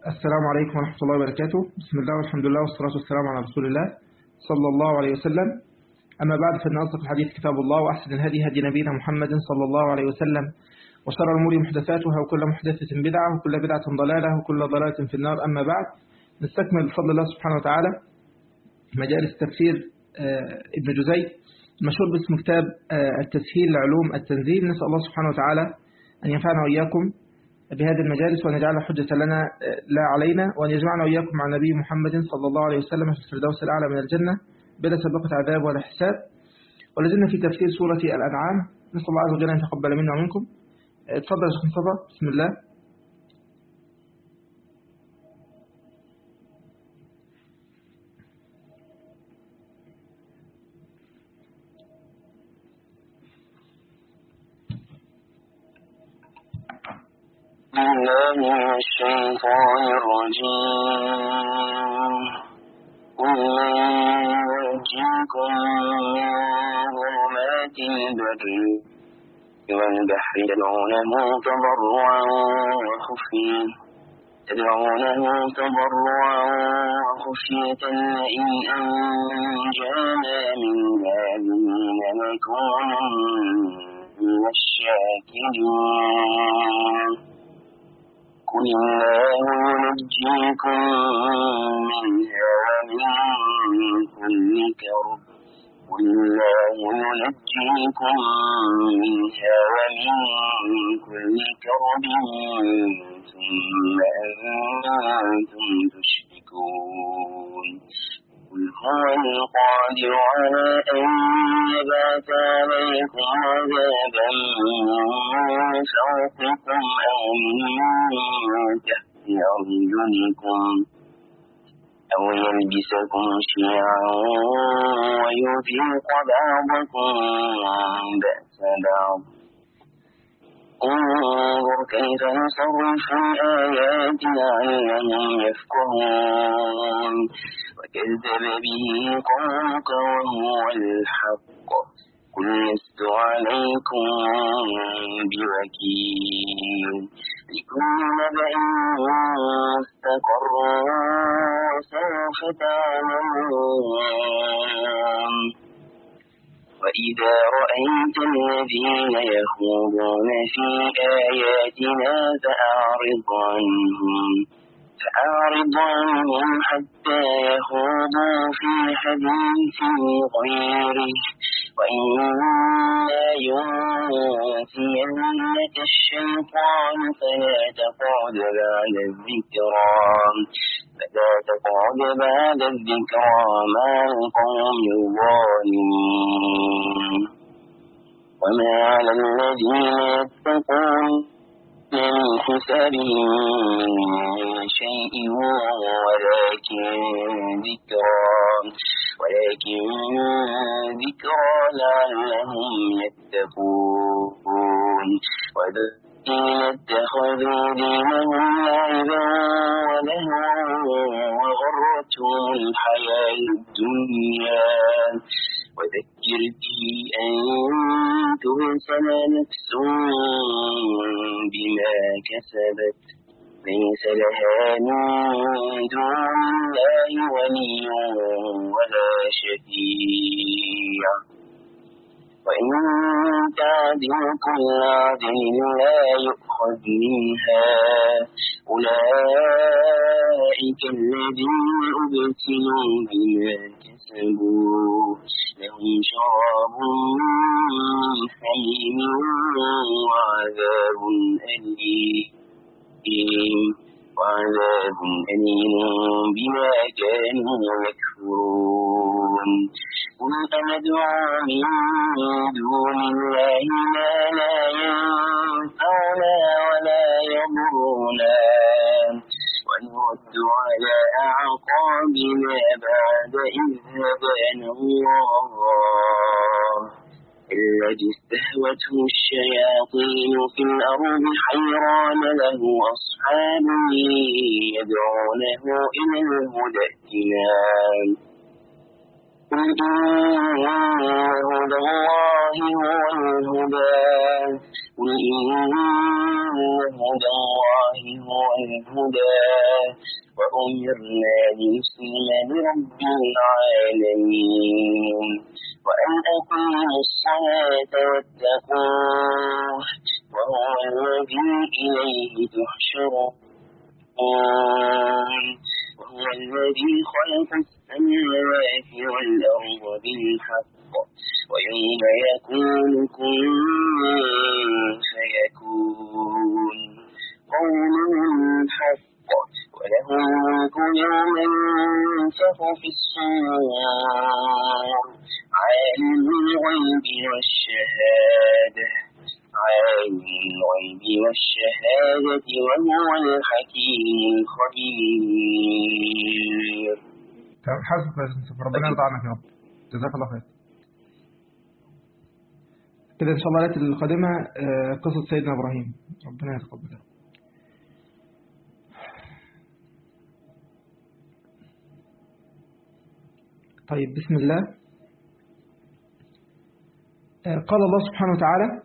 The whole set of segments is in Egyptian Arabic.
السلام عليكم ورحمة الله وبركاته بسم الله والحمد لله والصلاة والسلام على رسول الله صلى الله عليه وسلم أما بعد فإن أصدق الحديث كتاب الله وأحسن الهدي هدي نبينا محمد صلى الله عليه وسلم وشر الأمور محدثاتها وكل محدثة بدعة وكل بدعة ضلالة وكل ضلالة في النار أما بعد نستكمل بفضل الله سبحانه وتعالى مجالس تفسير ابن جزي المشهور باسم كتاب التسهيل لعلوم التنزيل نسأل الله سبحانه وتعالى أن ينفعنا وإياكم بهذه المجالس وأن يجعلها حجة لنا لا علينا وأن يجمعنا وإياكم مع النبي محمد صلى الله عليه وسلم في الفردوس الأعلى من الجنة بلا سابقة عذاب ولا حساب ولازلنا في تفسير سورة الأنعام نسأل الله عز وجل أن يتقبل منا ومنكم اتفضل يا شيخ مصطفى بسم الله بالله من الشيطان الرجيم قل من ينجيكم من ظلمات البر والبحر تدعونه تضرعا وخفيا تدعونه تضرعا وخفية لئن أنجانا من هذه لنكونن من الشاكرين قل الله ينجيكم منها ومن كل كرب قل الله ينجيكم منها ومن كل كرب ثم أنتم تشركون قل هو القادر على أن يبعث عليكم عذابا من فوقكم أو من تحت أرجلكم أو يلبسكم شيعا ويذيق بعضكم بأس بعض انظر كيف نصرف الآيات لعلهم يفقهون وكذب به قومك وهو الحق قل لست عليكم بوكيل لكل نبأ مستقر سوف تعلمون وإذا رأيت الذين يخوضون في آياتنا فأعرض عنهم فأعرض عنهم حتى يخوضوا في حديث غيره وإما ينسينك الشيطان فلا تقعد بعد الذكرى فلا تقعد بعد الذكرى مع القوم الظالمين وما على الذين يتقون من حسابهم من شيء ولكن ذكرى ولكن ذكرى لعلهم يتقون والذين اتخذوا دينهم لعبا ولهوا وغرتهم الحياة الدنيا وذكر به أن تبسل نفس بما كسبت ليس لها من دون الله ولي ولا شفيع وإن تعدل كل عدل لا يؤخذ منها أولئك الذين أبتلوا بما كسبوا لهم شراب من حميم وعذاب أليم وعذاب أليم بما كانوا يكفرون قل أندعو من دون الله ما لا ينفعنا ولا يضرنا ونرد على أعقابنا بعد إذ هدانا الله الذي استهوته الشياطين في الأرض حيران له أصحاب يدعونه إلى الهدى ائتمان قل إن هدى الله هو الهدى قل إن هدى الله هو الهدى وأمرنا لنسلم لرب العالمين وأن أقيموا الصلاة واتقوه وهو الذي إليه تحشرون وهو الذي خلق السماوات والأرض بالحق ويوم يكون كن فيكون قوله الحق وله الملك يوم ينفخ في الصور عالم الغيب والشهادة عالم الغيب والشهادة وهو الحكيم الخبير تمام حاسس كويس مصطفى ربنا يرضى عنك يا رب جزاك الله خير كده ان شاء الله الآيات القادمة آه، قصة سيدنا ابراهيم ربنا يتقبلها طيب بسم الله آه، قال الله سبحانه وتعالى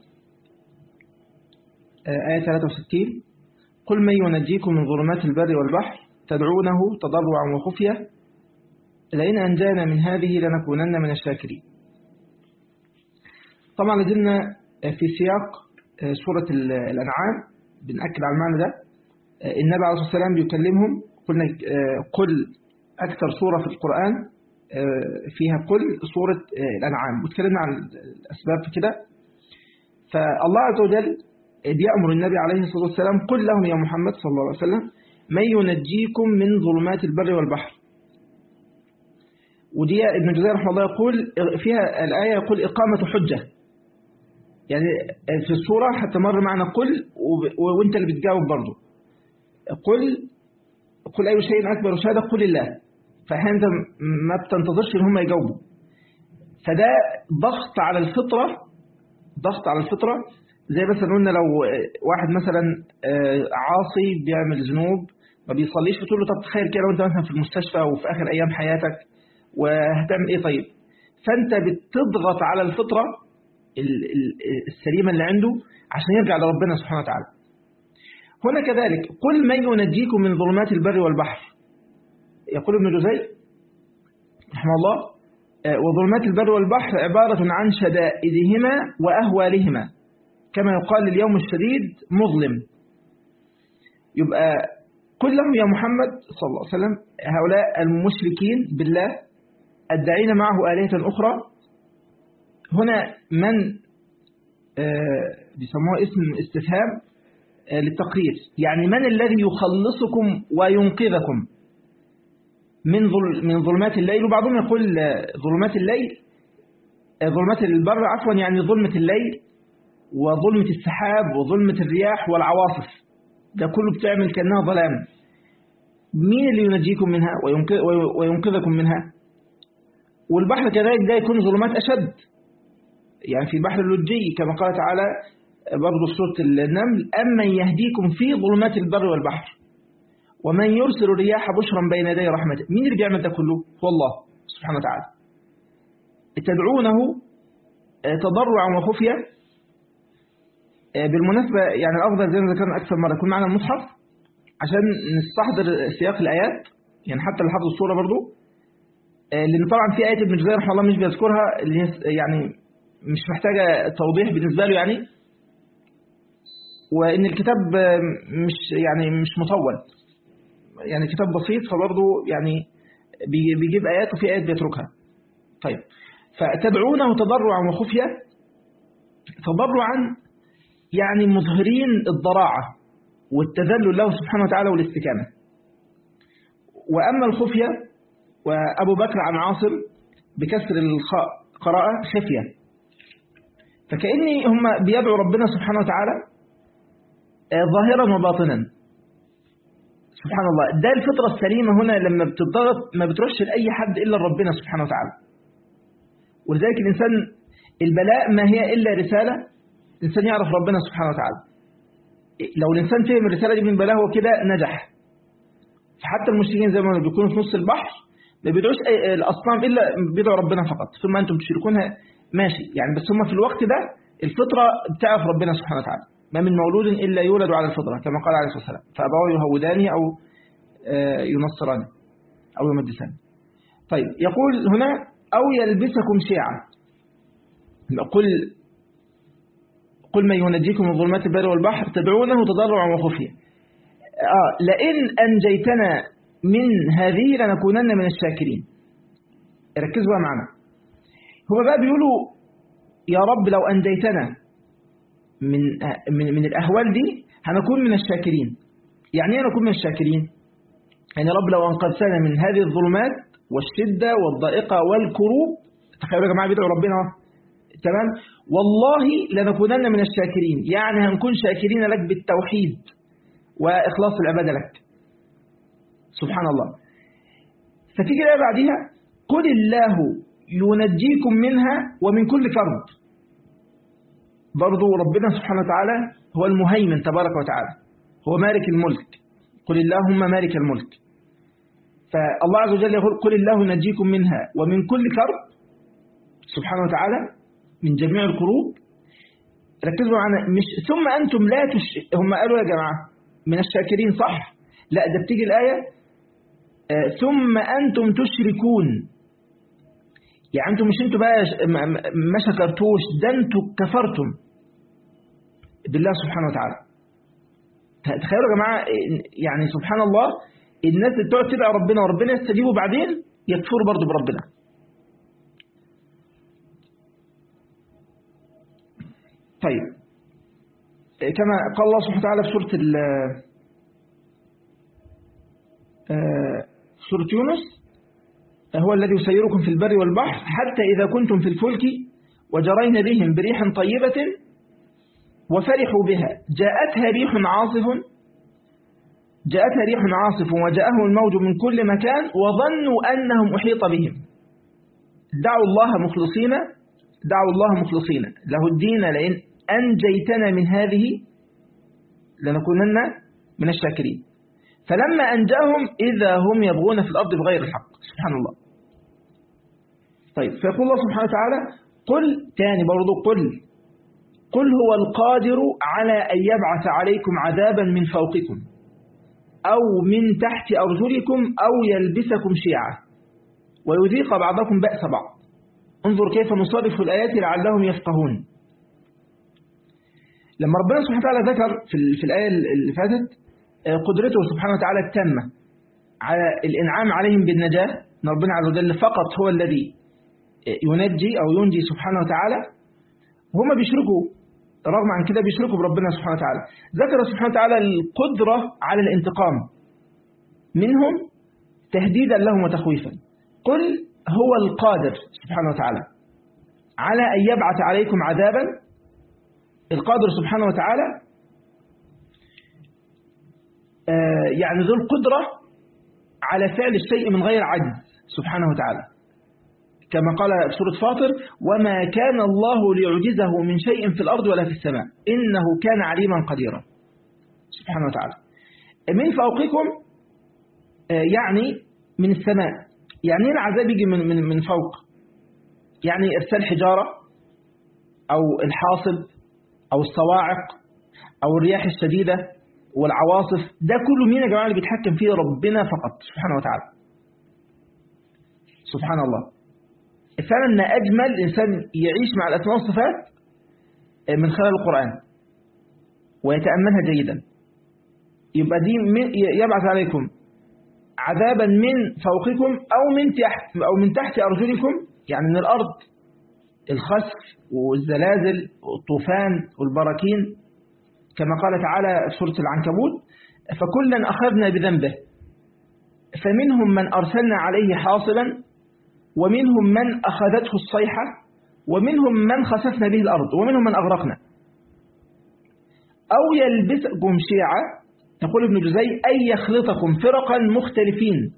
آه، آية 63 قل من ينجيكم من ظلمات البر والبحر تدعونه تضرعا وخفية لئن أنجانا من هذه لنكونن من الشاكرين طبعا لازلنا في سياق سورة الأنعام بنأكد على المعنى ده النبي عليه الصلاة والسلام بيكلمهم قلنا قل أكثر سورة في القرآن فيها قل سورة الأنعام وتكلمنا عن الأسباب في كده فالله عز وجل بيأمر النبي عليه الصلاة والسلام قل لهم يا محمد صلى الله عليه وسلم من ينجيكم من ظلمات البر والبحر ودي ابن جزير رحمه الله يقول فيها الآية يقول إقامة حجة يعني في السورة حتى مر معنا قل وانت اللي بتجاوب برضه قل قل أي شيء أكبر شهادة قل الله فأحيانا انت ما بتنتظرش ان هم يجاوبوا فده ضغط على الفطرة ضغط على الفطرة زي مثلا قلنا لو واحد مثلا عاصي بيعمل ذنوب ما بيصليش فتقول له طب تخيل كده لو انت مثلا في المستشفى وفي آخر أيام حياتك وهتعمل ايه طيب فانت بتضغط على الفطرة السليمة اللي عنده عشان يرجع لربنا سبحانه وتعالى هنا كذلك قل من ينجيكم من ظلمات البر والبحر يقول ابن جزي رحمه الله وظلمات البر والبحر عبارة عن شدائدهما وأهوالهما كما يقال اليوم الشديد مظلم يبقى قل لهم يا محمد صلى الله عليه وسلم هؤلاء المشركين بالله الداعين معه آلهة أخرى هنا من بيسموها اسم استفهام للتقرير يعني من الذي يخلصكم وينقذكم من من ظلمات الليل وبعضهم يقول ظلمات الليل ظلمات البر عفوا يعني ظلمة الليل وظلمة السحاب وظلمة الرياح والعواصف ده كله بتعمل كأنها ظلام مين اللي ينجيكم منها وينقذكم منها والبحر كذلك ده يكون ظلمات أشد يعني في بحر اللجي كما قال تعالى برضو سورة النمل أمن يهديكم في ظلمات البر والبحر ومن يرسل الرياح بشرا بين يدي رحمته مين اللي بيعمل ده كله هو الله سبحانه وتعالى تدعونه تضرعا وخفية بالمناسبة يعني الأفضل زي ما ذكرنا أكثر مرة يكون معنا المصحف عشان نستحضر سياق الآيات يعني حتى اللي حافظ الصورة برضو لأن طبعا في آية ابن جزير رحمه الله مش بيذكرها اللي يعني مش محتاجة توضيح بالنسبة له يعني وإن الكتاب مش يعني مش مطول يعني كتاب بسيط فبرضه يعني بيجيب آيات وفي آيات بيتركها طيب فتدعونه تضرعا وخفية تضرعا يعني مظهرين الضراعة والتذلل له سبحانه وتعالى والاستكانة وأما الخفية وأبو بكر عن عاصم بكسر الخاء قراءة خفية فكأني هم بيدعوا ربنا سبحانه وتعالى ظاهرا وباطنا سبحان الله ده الفطرة السليمة هنا لما بتضغط ما بترش لأي حد إلا ربنا سبحانه وتعالى ولذلك الإنسان البلاء ما هي إلا رسالة الإنسان يعرف ربنا سبحانه وتعالى لو الإنسان فهم الرسالة دي من بلاء هو كده نجح فحتى المشركين زي ما بيكونوا في نص البحر ما بيدعوش الأصنام إلا بيدعوا ربنا فقط ثم أنتم تشركونها ماشي يعني بس هم في الوقت ده الفطرة بتعرف ربنا سبحانه وتعالى ما من مولود إلا يولد على الفطرة كما قال عليه الصلاة والسلام فأبواه يهوداني أو ينصراني أو يمدساني طيب يقول هنا أو يلبسكم شيعا قل قل من ينجيكم من ظلمات البر والبحر تدعونه تضرعا وخفيا آه لئن أنجيتنا من هذه لنكونن من الشاكرين ركزوا بقى معنا هو بقى بيقولوا يا رب لو أنجيتنا من من من الأهوال دي هنكون من الشاكرين يعني ايه نكون من الشاكرين يعني رب لو أنقذتنا من هذه الظلمات والشدة والضائقة والكروب تخيلوا يا جماعة بيدعوا ربنا تمام والله لنكونن من الشاكرين يعني هنكون شاكرين لك بالتوحيد وإخلاص العبادة لك سبحان الله فتيجي الآية بعديها قل الله ينجيكم منها ومن كل كرب برضو ربنا سبحانه وتعالى هو المهيمن تبارك وتعالى هو مالك الملك قل اللهم مالك الملك فالله عز وجل يقول قل الله ينجيكم منها ومن كل كرب سبحانه وتعالى من جميع الكروب ركزوا معنا مش ثم أنتم لا تش... هم قالوا يا جماعة من الشاكرين صح لا ده بتيجي الآية آه ثم أنتم تشركون يعني أنتم مش أنتم بقى ما شكرتوش ده أنتم كفرتم بالله سبحانه وتعالى تخيلوا يا جماعة يعني سبحان الله الناس اللي بتقعد تدعي ربنا وربنا يستجيبوا بعدين يكفروا برضه بربنا طيب كما قال الله سبحانه وتعالى في سورة سورة يونس هو الذي يسيركم في البر والبحر حتى إذا كنتم في الفلك وجرين بهم بريح طيبة وفرحوا بها جاءتها ريح عاصف جاءتها ريح عاصف وجاءهم الموج من كل مكان وظنوا أنهم أحيط بهم دعوا الله مخلصين دعوا الله مخلصين له الدين لئن أنجيتنا من هذه لنكونن من الشاكرين فلما أنجاهم إذا هم يبغون في الأرض بغير الحق سبحان الله طيب فيقول الله سبحانه وتعالى قل تاني برضو قل قل هو القادر على أن يبعث عليكم عذابا من فوقكم أو من تحت أرجلكم أو يلبسكم شيعا ويذيق بعضكم بأس بعض انظر كيف نصرف الآيات لعلهم يفقهون لما ربنا سبحانه وتعالى ذكر في, في الآية اللي فاتت قدرته سبحانه وتعالى التامة على الإنعام عليهم بالنجاة أن ربنا عز وجل فقط هو الذي ينجي أو ينجي سبحانه وتعالى وهم بيشركوا رغم عن كده بيشركوا بربنا سبحانه وتعالى ذكر سبحانه وتعالى القدرة على الانتقام منهم تهديدا لهم وتخويفا قل هو القادر سبحانه وتعالى على أن يبعث عليكم عذابا القادر سبحانه وتعالى يعني ذو القدرة على فعل الشيء من غير عجز سبحانه وتعالى كما قال في سورة فاطر وما كان الله ليعجزه من شيء في الأرض ولا في السماء إنه كان عليما قديرا سبحانه وتعالى من فوقكم يعني من السماء يعني ايه العذاب يجي من, من, من فوق يعني إرسال حجارة أو الحاصب أو الصواعق أو الرياح الشديدة والعواصف ده كله مين يا جماعة اللي بيتحكم فيه ربنا فقط سبحانه وتعالى سبحان الله فعلا ان أجمل الإنسان يعيش مع الأسماء والصفات من خلال القرآن ويتأملها جيدا يبقى دي يبعث عليكم عذابا من فوقكم أو من تحت أو من تحت أرجلكم يعني من الأرض الخسف والزلازل والطوفان والبراكين كما قال تعالى في سورة العنكبوت فكلا أخذنا بذنبه فمنهم من أرسلنا عليه حاصبا ومنهم من أخذته الصيحة ومنهم من خسفنا به الأرض ومنهم من أغرقنا أو يلبسكم شيعا يقول ابن جزي أي يخلطكم فرقا مختلفين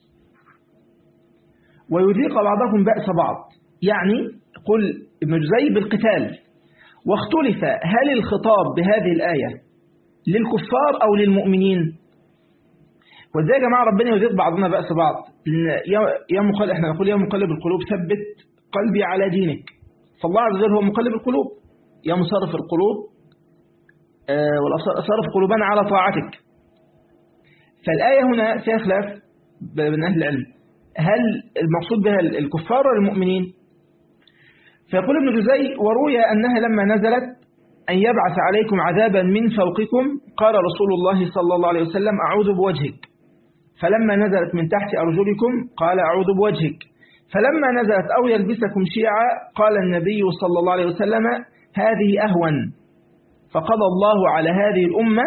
ويذيق بعضكم بأس بعض يعني قل ابن جزي بالقتال واختلف هل الخطاب بهذه الآية للكفار أو للمؤمنين وازاي يا جماعة ربنا يذيق بعضنا بأس بعض يا مقلب احنا نقول يا مقلب القلوب ثبت قلبي على دينك فالله عز وجل هو مقلب القلوب يا مصرف القلوب آه، والأبصار صرف قلوبنا على طاعتك فالآية هنا فيها خلاف بين أهل العلم هل المقصود بها الكفار ولا المؤمنين فيقول ابن جزي وروي أنها لما نزلت أن يبعث عليكم عذابا من فوقكم قال رسول الله صلى الله عليه وسلم أعوذ بوجهك فلما نزلت من تحت أرجلكم قال أعوذ بوجهك فلما نزلت أو يلبسكم شيعا قال النبي صلى الله عليه وسلم هذه أهون فقضى الله على هذه الأمة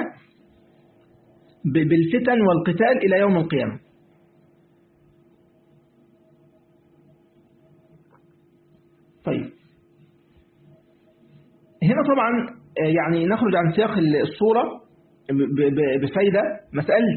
بالفتن والقتال إلى يوم القيامة طيب هنا طبعا يعني نخرج عن سياق الصورة بفايدة مسألة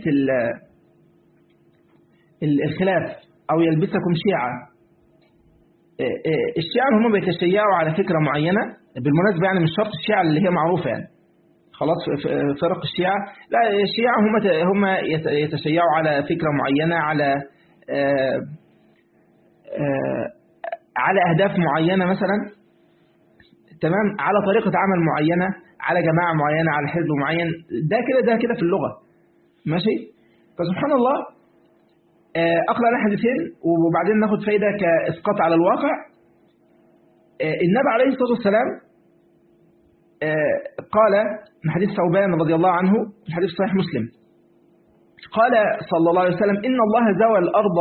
الخلاف أو يلبسكم شيعة الشيعة هم بيتشيعوا على فكرة معينة بالمناسبة يعني مش شرط الشيعة اللي هي معروفة يعني خلاص فرق الشيعة لا الشيعة هم هم يتشيعوا على فكرة معينة على آآ آآ على أهداف معينة مثلا تمام على طريقة عمل معينة على جماعة معينة على حزب معين ده كده ده كده في اللغة ماشي فسبحان الله أقرأ لنا حديثين وبعدين ناخد فايدة كإسقاط على الواقع النبي عليه الصلاة والسلام قال من حديث ثوبان رضي الله عنه الحديث صحيح مسلم قال صلى الله عليه وسلم إن الله زوى الأرض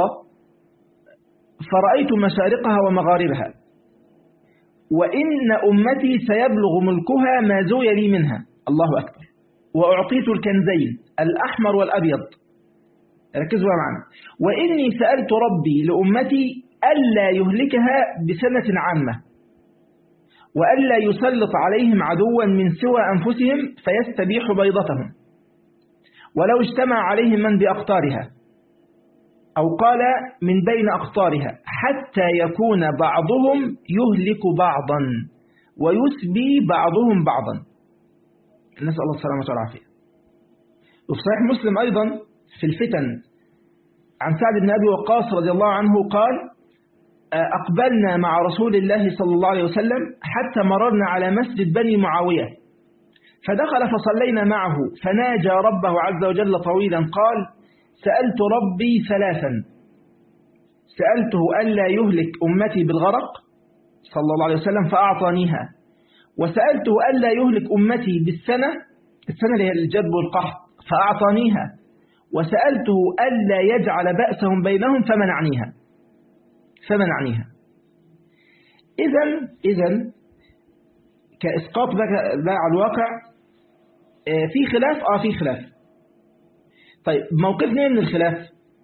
فرأيت مشارقها ومغاربها وإن أمتي سيبلغ ملكها ما زوي لي منها الله أكبر وأعطيت الكنزين الأحمر والأبيض ركزوا معنا وإني سألت ربي لأمتي ألا يهلكها بسنة عامة وألا يسلط عليهم عدوا من سوى أنفسهم فيستبيح بيضتهم ولو اجتمع عليهم من بأقطارها أو قال من بين أقطارها حتى يكون بعضهم يهلك بعضا ويسبي بعضهم بعضا نسأل الله السلامة والعافية وفي صحيح مسلم أيضا في الفتن عن سعد بن أبي وقاص رضي الله عنه قال أقبلنا مع رسول الله صلى الله عليه وسلم حتى مررنا على مسجد بني معاوية فدخل فصلينا معه فناجى ربه عز وجل طويلا قال سألت ربي ثلاثا سألته ألا يهلك أمتي بالغرق صلى الله عليه وسلم فأعطانيها وسألته ألا يهلك أمتي بالسنة السنة اللي هي الجدب والقحط فأعطانيها وسألته ألا يجعل بأسهم بينهم فمنعنيها فمنعنيها إذا إذا كإسقاط بقى على الواقع في خلاف آه في خلاف طيب موقفنا من الخلاف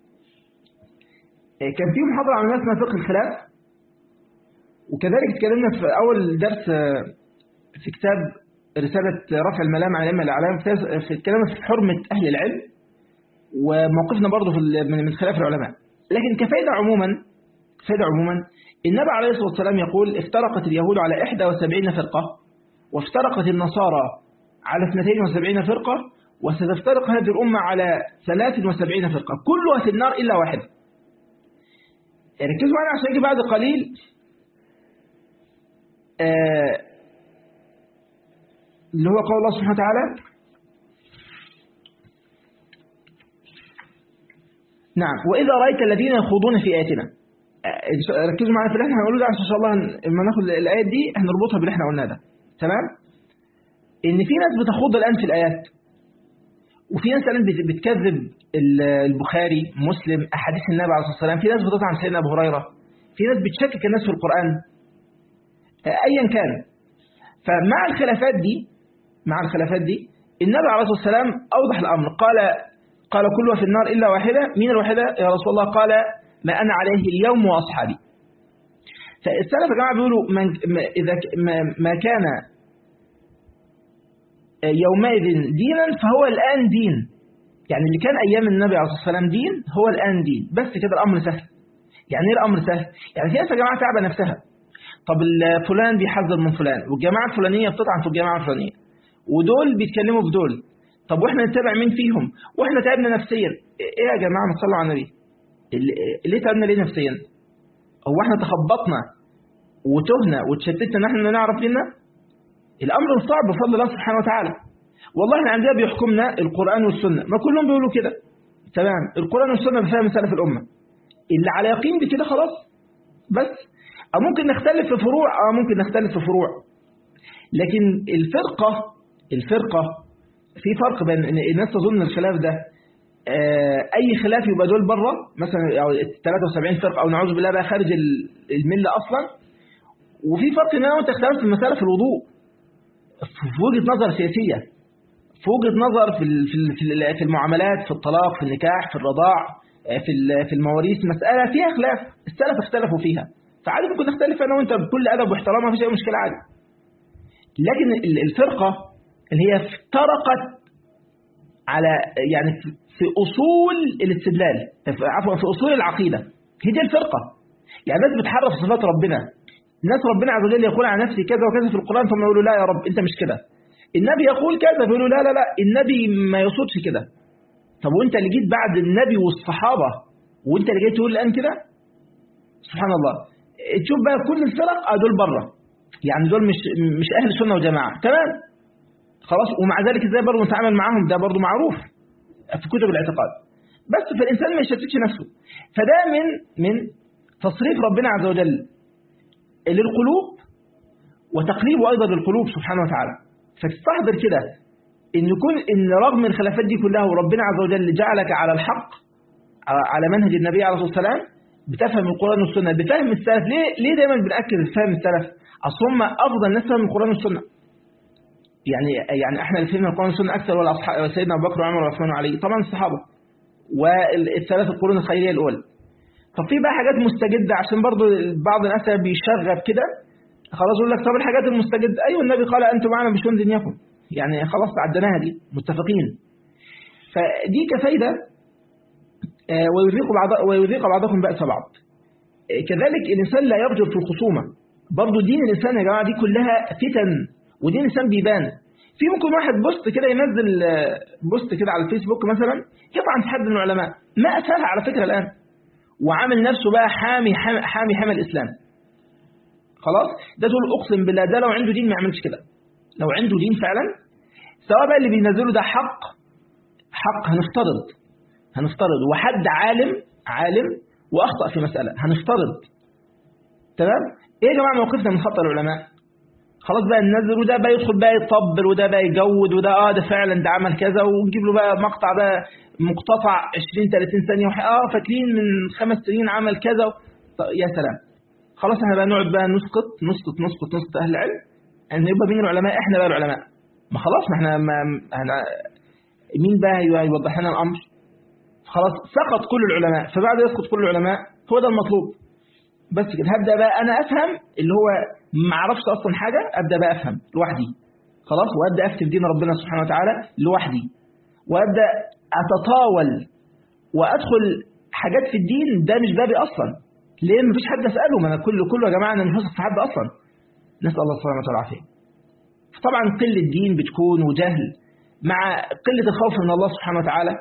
كان في محاضرة عن اسمها فقه الخلاف وكذلك اتكلمنا في أول درس في كتاب رسالة رفع الملام عن الأئمة الأعلام في اتكلمنا في حرمة أهل العلم وموقفنا برضه من خلاف العلماء لكن كفايدة عموما فائدة عموما النبي عليه الصلاة والسلام يقول افترقت اليهود على 71 فرقة وافترقت النصارى على 72 فرقة وستفترق هذه الأمة على 73 فرقة كلها في النار إلا واحدة ركزوا معنا عشان يجي بعد قليل آه اللي هو قول الله سبحانه وتعالى نعم وإذا رأيت الذين يخوضون في آياتنا ركزوا معنا في اللي احنا هنقوله ده عشان ان شاء الله لما ناخد الايات دي هنربطها باللي احنا قلناه ده تمام ان في ناس بتخوض الان في الايات وفي ناس الان بتكذب البخاري مسلم احاديث النبي عليه الصلاه والسلام في ناس بتطعن سيدنا ابو هريره في ناس بتشكك الناس في القران ايا كان فمع الخلافات دي مع الخلافات دي النبي عليه الصلاه والسلام اوضح الامر قال قال كلها في النار الا واحده مين الواحده يا رسول الله قال ما أنا عليه اليوم وأصحابي فالسلف يا جماعة بيقولوا من إذا ما كان يومئذ دينا فهو الآن دين يعني اللي كان أيام النبي عليه الصلاة والسلام دين هو الآن دين بس كده الأمر سهل يعني إيه الأمر سهل يعني في ناس يا جماعة تعبى نفسها طب فلان بيحذر من فلان والجماعة الفلانية بتطعن في الجماعة الفلانية ودول بيتكلموا في دول طب واحنا نتابع مين فيهم واحنا تعبنا نفسيا ايه يا جماعة ما تصلوا على النبي ليه تعبنا ليه نفسيا هو احنا تخبطنا وتهنا وتشتتنا ان احنا نعرف ديننا الأمر صعب بفضل الله سبحانه وتعالى والله احنا عندنا بيحكمنا القرآن والسنة ما كلهم بيقولوا كده تمام القرآن والسنة بفهم سلف الأمة اللي على يقين بكده خلاص بس أو ممكن نختلف في فروع أو ممكن نختلف في فروع لكن الفرقة الفرقة في فرق بين إن الناس تظن الخلاف ده آه، أي خلاف يبقى دول بره مثلا أو 73 فرقة أو نعوذ بالله بقى خارج ال- الملة أصلا وفي فرق إن أنا وأنت اختلفت في مسألة في الوضوء في وجهة نظر سياسية في وجهة نظر في ال- في ال- في ال- في المعاملات في الطلاق في النكاح في الرضاع آه، في ال- في المواريث مسألة فيها خلاف السلف اختلفوا فيها فعادي ممكن نختلف أنا وأنت بكل أدب واحترام ما فيش أي مشكلة عادي لكن ال- الفرقة اللي هي افترقت على يعني في- في أصول الاستدلال في- عفوا في أصول العقيدة هي دي الفرقة يعني الناس بتحرف صفات ربنا الناس ربنا عز وجل يقول عن نفسه كذا وكذا في القرآن ثم يقولوا لا يا رب أنت مش كده النبي يقول كذا فيقولوا لا لا لا النبي ما يقصدش كده طب وانت اللي جيت بعد النبي والصحابة وانت اللي جاي تقول الآن كده سبحان الله تشوف بقى كل الفرق اه دول بره يعني دول مش مش أهل سنة وجماعة تمام خلاص ومع ذلك ازاي برضه نتعامل معاهم ده برضه معروف في كتب الاعتقاد بس فالإنسان ما يشتتش نفسه فده من من تصريف ربنا عز وجل للقلوب وتقريبه أيضا للقلوب سبحانه وتعالى فتستحضر كده إن يكون إن رغم الخلافات دي كلها وربنا عز وجل جعلك على الحق على منهج النبي عليه الصلاة والسلام بتفهم القرآن والسنة بفهم السلف ليه ليه دايما بنأكد فهم السلف أصل هم أفضل ناس فهم القرآن والسنة يعني يعني احنا اللي فهمنا القرآن والسنة أكثر ولا أصحاب سيدنا أبو بكر وعمر وعثمان وعلي طبعا الصحابة والثلاث القرون الخيرية الأولى طب في بقى حاجات مستجدة عشان برضو بعض الناس بيشغب كده خلاص يقول لك طب الحاجات المستجدة أيوة النبي قال أنتم معنا بشون دنياكم يعني خلاص عدناها دي متفقين فدي كفايدة آه، ويذيق بعض ويذيق بعضكم بأس بعض آه، كذلك الإنسان لا يرجل في الخصومة برضو دين الإنسان يا جماعة دي كلها فتن ودين الإنسان بيبان في ممكن واحد بوست كده ينزل آه، بوست كده على الفيسبوك مثلا يطعن في حد من العلماء ما أسهلها على فكرة الآن وعامل نفسه بقى حامي حامي, حامي حمى الإسلام خلاص ده تقول أقسم بالله ده لو عنده دين ما يعملش كده لو عنده دين فعلا سواء بقى اللي بينزله ده حق حق هنفترض هنفترض وحد عالم عالم وأخطأ في مسألة هنفترض تمام ايه يا جماعة موقفنا من خطأ العلماء خلاص بقى ننزل وده بقى يدخل بقى يطبل وده بقى يجود وده اه ده فعلا ده عمل كذا ونجيب له بقى مقطع بقى مقتطع 20 30 ثانية وح- اه فاكرين من خمس سنين عمل كذا طب يا سلام خلاص احنا بقى نقعد بقى نسقط نسقط نسقط نسقط اهل العلم ان يبقى مين العلماء احنا بقى العلماء ما خلاص ما احنا ما احنا مين بقى هي- هيوضح لنا الامر خلاص سقط كل العلماء فبعد يسقط كل العلماء هو ده المطلوب بس كده هبدا بقى انا افهم اللي هو ما اعرفش اصلا حاجه ابدا بقى افهم لوحدي خلاص وابدا افتي في دين ربنا سبحانه وتعالى لوحدي وابدا اتطاول وادخل حاجات في الدين ده مش بابي اصلا ليه مفيش حد اساله ما انا كل كله يا جماعه انا مش واثق في حد اصلا نسال الله السلامه والعافيه طبعا قله دين بتكون وجهل مع قله الخوف من الله سبحانه وتعالى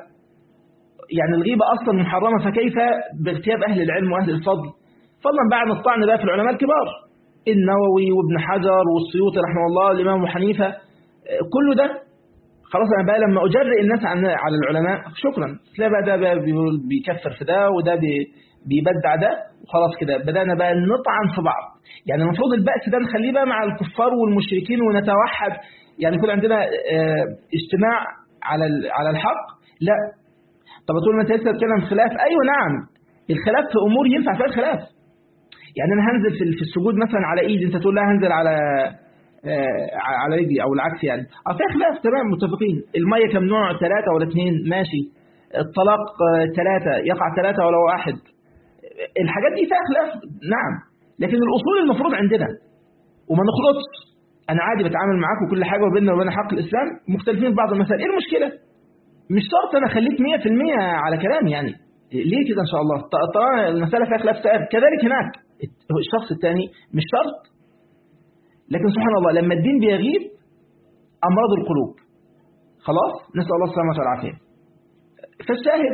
يعني الغيبه اصلا محرمه فكيف باغتياب اهل العلم واهل الفضل فضلا بقى عن الطعن بقى في العلماء الكبار النووي وابن حجر والسيوطي رحمه الله الامام ابو حنيفه آه، كله ده خلاص انا بقى لما اجرئ الناس عن على العلماء شكرا تلاقي بقى ده بقى بيقول- بيكفر في ده وده بي- بيبدع ده وخلاص كده بدانا بقى نطعن في بعض يعني المفروض البأس ده نخليه بقى مع الكفار والمشركين ونتوحد يعني يكون عندنا آه، اجتماع على ال- على الحق لا طب تقول ما انت لسه بتتكلم خلاف ايوه نعم الخلاف في امور ينفع فيها الخلاف يعني انا هنزل في في السجود مثلا على ايدي انت تقول لا هنزل على آه، على رجلي او العكس يعني اه فيها خلاف تمام متفقين الميه كم نوع ثلاثه ولا اثنين ماشي الطلاق آه، ثلاثه يقع ثلاثه ولا واحد الحاجات دي فيها خلاف نعم لكن الاصول المفروض عندنا وما نخلطش انا عادي بتعامل معاك وكل حاجه وبيننا وبين حق الاسلام مختلفين في بعض المسائل ايه المشكله مش شرط انا اخليك 100% على كلامي يعني ليه كده ان شاء الله ط- طالما المساله فيها خلاف سائر كذلك هناك الشخص الثاني مش شرط لكن سبحان الله لما الدين بيغيب امراض القلوب خلاص نسال الله السلامه والعافيه فالشاهد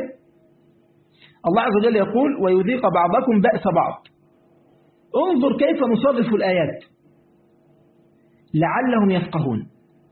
الله عز وجل يقول ويذيق بعضكم بأس بعض انظر كيف نصرف الآيات لعلهم يفقهون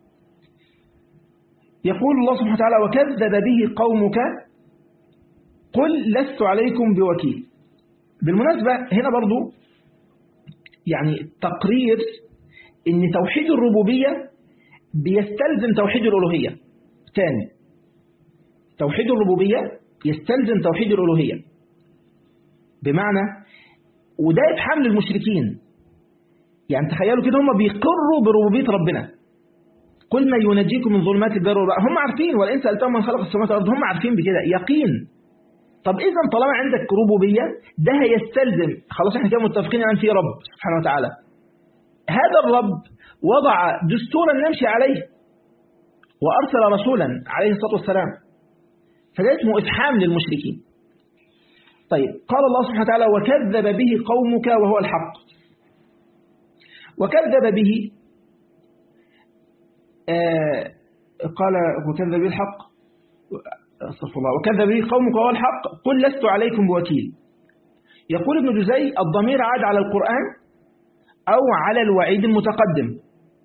يقول الله سبحانه وتعالى وكذب به قومك قل لست عليكم بوكيل بالمناسبة هنا برضو يعني تقرير ان توحيد الربوبية بيستلزم توحيد الألوهية تاني توحيد الربوبية يستلزم توحيد الألوهية بمعنى وده إفحام للمشركين يعني تخيلوا كده هم بيقروا بربوبية ربنا قل ما ينجيكم من ظلمات البر والبحر هم عارفين ولئن سألتهم من خلق السماوات والأرض هم عارفين بكده يقين طب إذا طالما عندك ربوبية ده هيستلزم خلاص احنا كده متفقين عن في رب سبحانه وتعالى هذا الرب وضع دستورا نمشي عليه وأرسل رسولا عليه الصلاة والسلام فده اسمه إفحام للمشركين طيب قال الله سبحانه وتعالى وكذب به قومك وهو الحق وكذب به آه قال وكذب به الحق استغفر الله وكذب به قومك وهو الحق قل لست عليكم بوكيل يقول ابن جزي الضمير عاد على القرآن أو على الوعيد المتقدم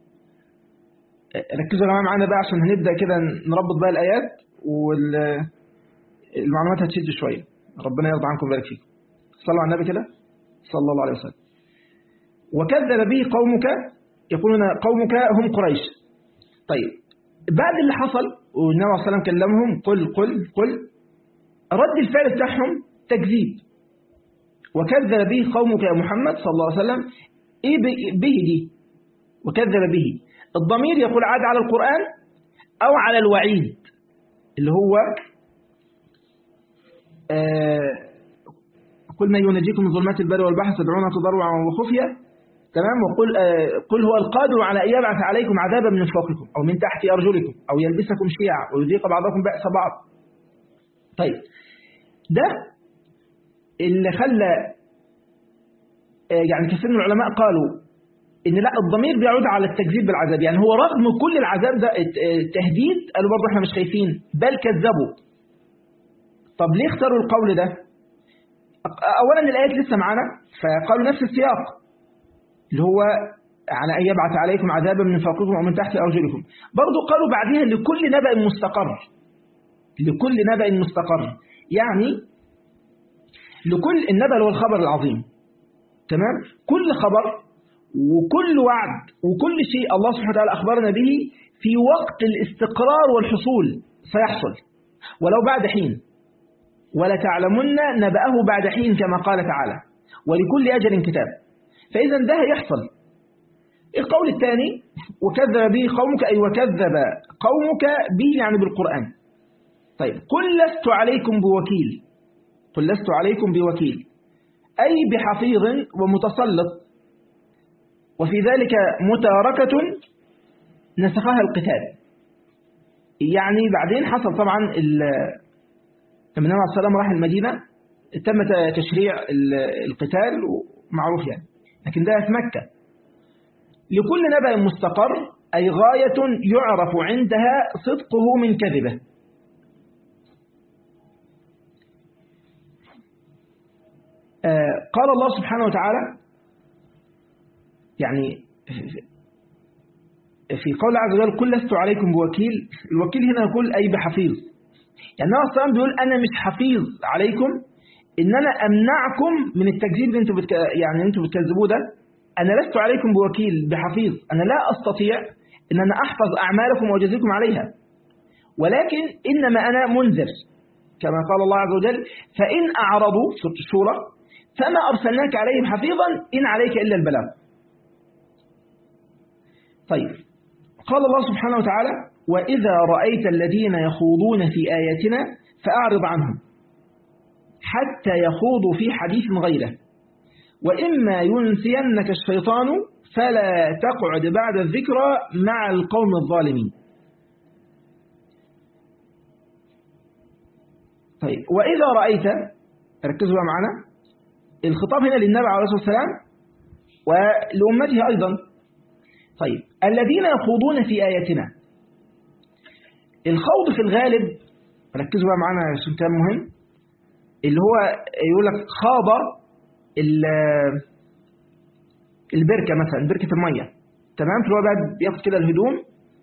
ركزوا يا جماعه معانا بقى عشان هنبدأ كده نربط بقى الآيات والمعلومات هتشد شوية ربنا يرضى عنكم ويبارك فيكم صلوا على النبي كده صلى الله عليه وسلم وكذب به قومك يقولون قومك هم قريش طيب بعد اللي حصل والنبي عليه الصلاة والسلام كلمهم قل قل قل رد الفعل بتاعهم تكذيب وكذب به قومك يا محمد صلى الله عليه وسلم ايه به دي وكذب به الضمير يقول عاد على القرآن او على الوعيد اللي هو آه قل من ينجيكم من ظلمات البر والبحر تدعونه تضرعا وخفيا تمام وقل آه قل هو القادر على ان يبعث عليكم عذابا من فوقكم او من تحت ارجلكم او يلبسكم شيعا ويذيق بعضكم باس بعض طيب ده اللي خلى آه يعني كثير من العلماء قالوا ان لا الضمير بيعود على التكذيب بالعذاب يعني هو رغم كل العذاب ده التهديد قالوا برضه احنا مش خايفين بل كذبوا طب ليه اختاروا القول ده اولا الايات لسه معانا فقالوا نفس السياق اللي هو على ان يبعث عليكم عذابا من فوقكم او من تحت ارجلكم برضه قالوا بعدها لكل نبأ مستقر لكل نبأ مستقر يعني لكل النبأ اللي هو الخبر العظيم تمام كل خبر وكل وعد وكل شيء الله سبحانه وتعالى أخبرنا به في وقت الاستقرار والحصول سيحصل ولو بعد حين ولا تعلمن نبأه بعد حين كما قال تعالى ولكل أجل كتاب فإذا ده هيحصل القول الثاني وكذب به قومك أي وكذب قومك به يعني بالقرآن طيب قل لست عليكم بوكيل قل لست عليكم بوكيل أي بحفيظ ومتسلط وفي ذلك متاركة نسخها القتال يعني بعدين حصل طبعا لما النبي عليه السلام راح المدينة تم تشريع القتال معروف يعني لكن ده في مكة لكل نبأ مستقر أي غاية يعرف عندها صدقه من كذبه قال الله سبحانه وتعالى يعني في قول عز وجل قل لست عليكم بوكيل الوكيل هنا يقول أي بحفيظ يعني النبي صلى بيقول أنا مش حفيظ عليكم إن أنا أمنعكم من التكذيب اللي انتوا بتك... يعني انتوا بتكذبوه ده أنا لست عليكم بوكيل بحفيظ أنا لا أستطيع إن أنا أحفظ أعمالكم وأجازيكم عليها ولكن إنما أنا منذر كما قال الله عز وجل فإن أعرضوا سورة الشورى فما أرسلناك عليهم حفيظا إن عليك إلا البلاغ طيب قال الله سبحانه وتعالى وإذا رأيت الذين يخوضون في آياتنا فأعرض عنهم حتى يخوضوا في حديث غيره وإما ينسينك الشيطان فلا تقعد بعد الذكرى مع القوم الظالمين طيب وإذا رأيت ركزوا بقى معنا الخطاب هنا للنبي عليه الصلاة والسلام ولأمته أيضا طيب الذين يخوضون في آياتنا الخوض في الغالب ركزوا بقى معانا عشان كلام مهم اللي هو يقول لك خاض البركة مثلا بركة المية تمام فهو بقى بياخد كده الهدوم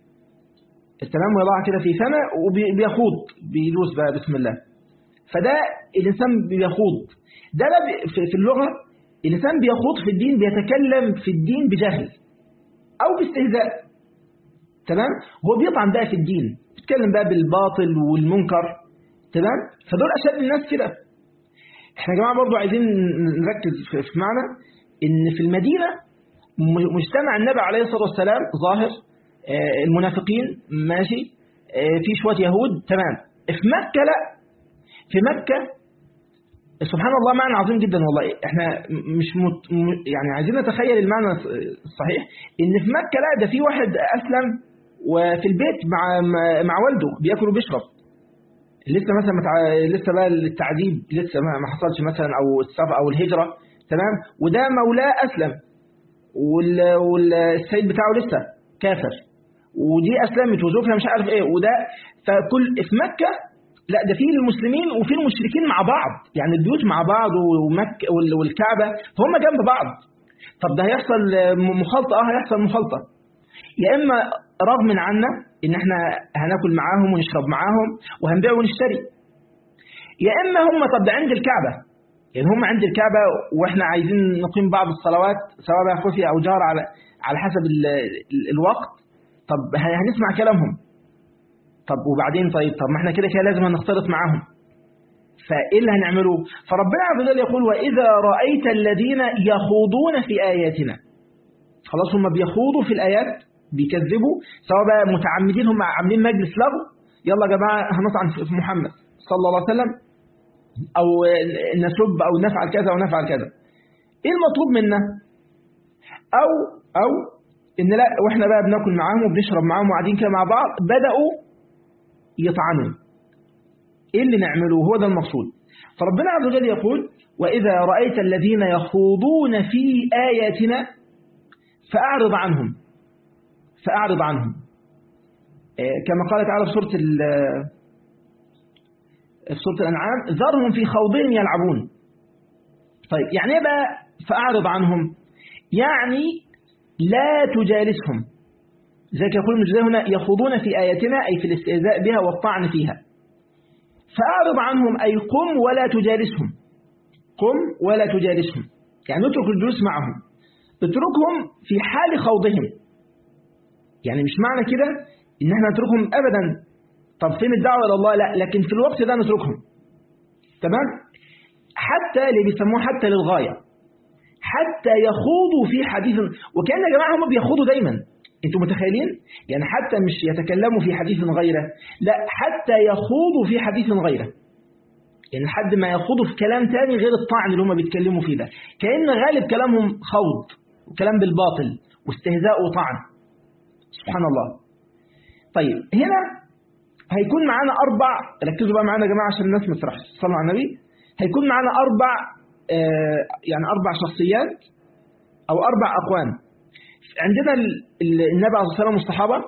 تمام ويضعها كده في فمه وبيخوض بيدوس بقى بسم الله فده الإنسان بيخوض ده بقى في اللغة الإنسان بيخوض في الدين بيتكلم في الدين بجهل أو باستهزاء تمام هو بيطعن بقى في الدين بيتكلم بقى بالباطل والمنكر تمام فدول أشد الناس كده احنا يا جماعة برضو عايزين نركز في معنى ان في المدينة مجتمع النبي عليه الصلاة والسلام ظاهر المنافقين ماشي في شوية يهود تمام في مكة لا في مكة سبحان الله معنى عظيم جدا والله احنا مش مت يعني عايزين نتخيل المعنى الصحيح ان في مكة لا ده في واحد اسلم وفي البيت مع مع والده بياكل وبيشرب لسه مثلا متع... لسه بقى التعذيب لسه ما حصلش مثلا او السفر او الهجرة تمام وده مولاه اسلم وال... والسيد بتاعه لسه كافر ودي اسلمت وزوجها مش عارف ايه وده فكل في مكة لا ده في المسلمين وفي المشركين مع بعض يعني البيوت مع بعض ومكة والكعبة فهم جنب بعض طب ده هيحصل مخالطة اه هيحصل مخالطة يا اما رغم عنا ان احنا هناكل معاهم ونشرب معاهم وهنبيع ونشتري يا اما هم طب ده عند الكعبة يعني هم عند الكعبة واحنا عايزين نقيم بعض الصلوات سواء بقى خفي او جار على على حسب ال ال الوقت طب هنسمع كلامهم طب وبعدين طيب طب ما احنا كده كده لازم نختلط معاهم فايه اللي هنعمله فربنا عز وجل يقول واذا رايت الذين يخوضون في اياتنا خلاص هم بيخوضوا في الايات بيكذبوا سواء بقى متعمدين هم عاملين مجلس لغو يلا يا جماعه هنطعن في محمد صلى الله عليه وسلم او نسب او نفعل كذا او نفعل كذا ايه المطلوب منا او او ان لا واحنا بقى بناكل معاهم وبنشرب معاهم وقاعدين كده مع بعض بداوا يطعنوا ايه اللي نعمله هو ده المقصود فربنا عز وجل يقول واذا رايت الذين يخوضون في اياتنا فاعرض عنهم فاعرض عنهم كما قال تعالى في سوره في سوره الانعام ذرهم في خوضهم يلعبون طيب يعني ايه بقى فاعرض عنهم يعني لا تجالسهم زي يقول المجزاء هنا يخوضون في آياتنا أي في الاستهزاء بها والطعن فيها فأعرض عنهم أي قم ولا تجالسهم قم ولا تجالسهم يعني اترك الجلوس معهم اتركهم في حال خوضهم يعني مش معنى كده ان احنا نتركهم ابدا طب فين الدعوة الى الله لا لكن في الوقت ده نتركهم تمام حتى اللي بيسموه حتى للغاية حتى يخوضوا في حديث وكان يا جماعة هم بيخوضوا دايما انتوا متخيلين يعني حتى مش يتكلموا في حديث غيره لا حتى يخوضوا في حديث غيره يعني لحد ما يخوضوا في كلام تاني غير الطعن اللي هم بيتكلموا فيه ده كأن غالب كلامهم خوض وكلام بالباطل واستهزاء وطعن سبحان الله طيب هنا هيكون معانا أربع ركزوا بقى معانا يا جماعة عشان الناس ما تسرحش صلوا على النبي هيكون معانا أربع آه يعني أربع شخصيات أو أربع أقوام عندنا النبي عليه الصلاة والسلام والصحابة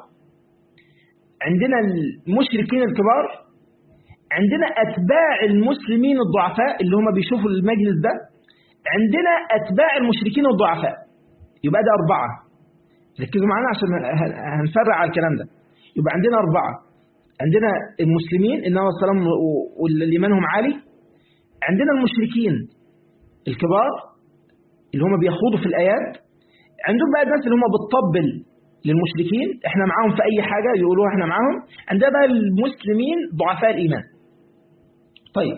عندنا المشركين الكبار عندنا أتباع المسلمين الضعفاء اللي هم بيشوفوا المجلس ده عندنا أتباع المشركين الضعفاء يبقى ده أربعة ركزوا معانا عشان هنفرع على الكلام ده يبقى عندنا أربعة عندنا المسلمين النبي عليه الصلاة والسلام واللي منهم عالي عندنا المشركين الكبار اللي هم بيخوضوا في الآيات عندهم بقى الناس اللي هم بتطبل للمشركين احنا معاهم في اي حاجة يقولوا احنا معاهم عندنا بقى المسلمين ضعفاء الايمان طيب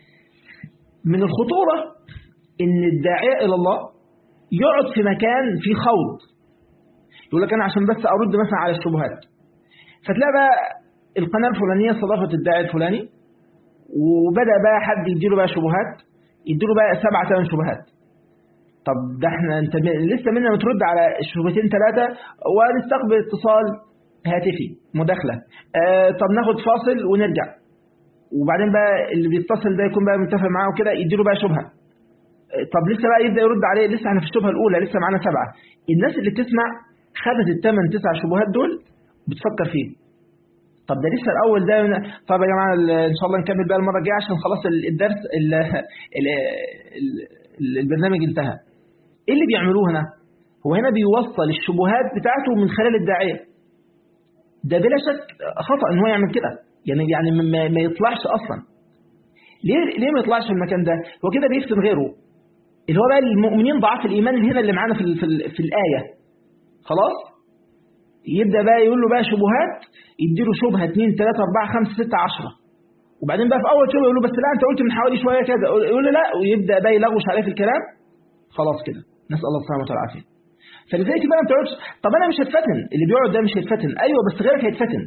من الخطورة ان الداعية الى الله يقعد في مكان فيه خوض يقول لك انا عشان بس ارد مثلا على الشبهات فتلاقي بقى القناة الفلانية استضافت الداعي الفلاني وبدأ بقى حد يديله بقى شبهات يديله بقى سبعة ثمان شبهات طب ده احنا انت لسه منا بترد على شبهتين ثلاثة ونستقبل اتصال هاتفي مداخلة اه طب ناخد فاصل ونرجع وبعدين بقى اللي بيتصل ده يكون بقى متفق معاه وكده يديله بقى شبهة اه طب لسه بقى يبدأ يرد عليه لسه احنا في الشبهة الأولى لسه معانا سبعة الناس اللي بتسمع خدت الثمان تسع شبهات دول بتفكر فيه طب ده لسه الأول ده طب يا جماعة إن شاء الله نكمل بقى المرة الجاية عشان خلاص الدرس ال ال ال البرنامج انتهى ايه اللي بيعملوه هنا هو هنا بيوصل الشبهات بتاعته من خلال الداعية ده بلا شك خطأ ان هو يعمل كده يعني يعني ما, ما يطلعش اصلا ليه ليه ما يطلعش في المكان ده هو كده بيفتن غيره اللي هو بقى المؤمنين ضعاف الايمان اللي هنا اللي معانا في في, في الايه خلاص يبدا بقى يقول له بقى شبهات يديله شبهه 2 3 4 5 6 10 وبعدين بقى في اول شبهه يقول له بس لا انت قلت من حوالي شويه كذا يقول له لا ويبدا بقى يلغوش عليه في الكلام خلاص كده نسال الله السلامه والعافيه فلذلك بقى ما تقعدش طب انا مش هتفتن اللي بيقعد ده مش هيتفتن ايوه بس غيرك هيتفتن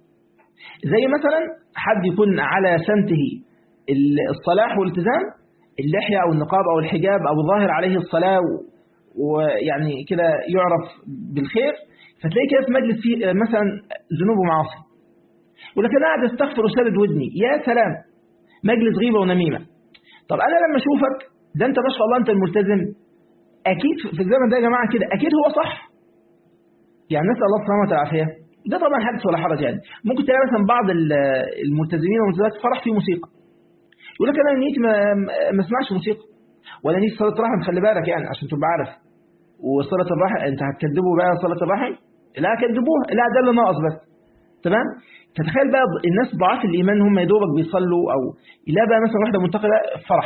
زي مثلا حد يكون على سمته الصلاح والالتزام اللحيه او النقاب او الحجاب او ظاهر عليه الصلاه ويعني كده يعرف بالخير فتلاقي كده في مجلس فيه مثلا ذنوب ومعاصي يقول لك انا قاعد استغفر وسادد ودني يا سلام مجلس غيبه ونميمه طب انا لما اشوفك ده انت ما شاء الله انت الملتزم اكيد في الزمن ده يا جماعه كده اكيد هو صح يعني نسال الله السلامه والعافيه ده طبعا حدث ولا حرج يعني ممكن تلاقي مثلا بعض الملتزمين والملتزمات فرح في موسيقى يقول لك انا نيتي ما, ما اسمعش موسيقى ولا نيتي صلاه رحم خلي بالك يعني عشان تبقى عارف وصلاه الرحم انت هتكذبوا بقى صلاه الرحم لا كذبوها لا ده اللي ناقص بس تمام فتخيل بقى الناس ضعاف الايمان هم يا دوبك بيصلوا او لا بقى مثلا واحده منتقله فرح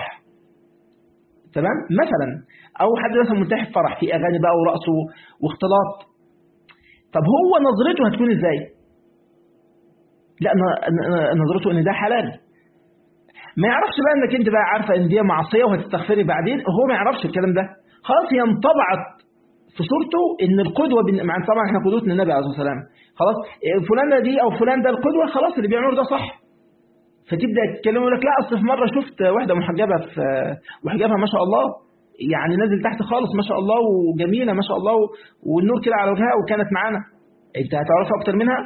تمام مثلا او حد مثلا منتهي فرح في اغاني بقى ورقص واختلاط طب هو نظرته هتكون ازاي لا نظرته ان ده حلال ما يعرفش بقى انك انت بقى عارفه ان دي معصيه وهتستغفري بعدين هو ما يعرفش الكلام ده خلاص هي انطبعت في صورته ان القدوه بن... مع طبعا احنا قدوتنا النبي عليه الصلاه والسلام خلاص فلانه دي او فلان ده القدوه خلاص اللي بيعمله ده صح فتبدا تتكلم يقول لك لا اصل في مره شفت واحده محجبه في وحجابها ما شاء الله يعني نازل تحت خالص ما شاء الله وجميله ما شاء الله والنور كده على وجهها وكانت معانا انت هتعرف اكتر منها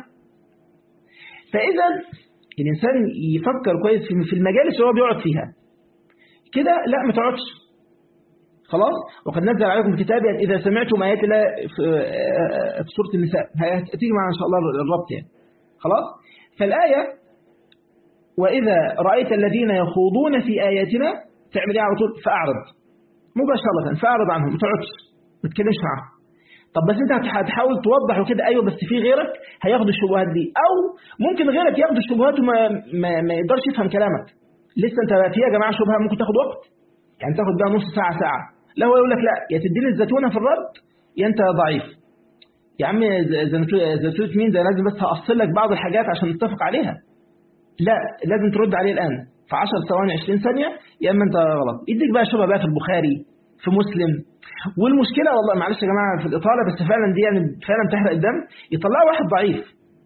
فاذا الانسان يفكر كويس في المجالس اللي هو بيقعد فيها كده لا ما تقعدش خلاص وقد نزل عليكم كتابا اذا سمعتم ايات الله في سوره النساء هتيجي معنا ان شاء الله الربط يعني خلاص فالايه واذا رايت الذين يخوضون في اياتنا تعمل ايه على طول فاعرض مباشره فاعرض عنهم ما تقعدش ما تتكلمش معاهم طب بس انت هتحاول توضح وكده ايوه بس في غيرك هياخد الشبهات دي او ممكن غيرك ياخد الشبهات وما ما, ما يقدرش يفهم كلامك لسه انت في يا جماعه شبهه ممكن تاخد وقت يعني تاخد بقى نص ساعه ساعه لا هو يقول لك لا يا تديني الزيتونه في الرد يا انت ضعيف يا عم زيتونه مين ده لازم بس هأصل لك بعض الحاجات عشان نتفق عليها لا لازم ترد عليه الان في 10 ثواني 20 ثانيه يا اما انت غلط يديك بقى شبهه بقى في البخاري في مسلم والمشكله والله معلش يا جماعه في الاطاله بس فعلا دي يعني فعلا بتحرق الدم يطلعوا واحد ضعيف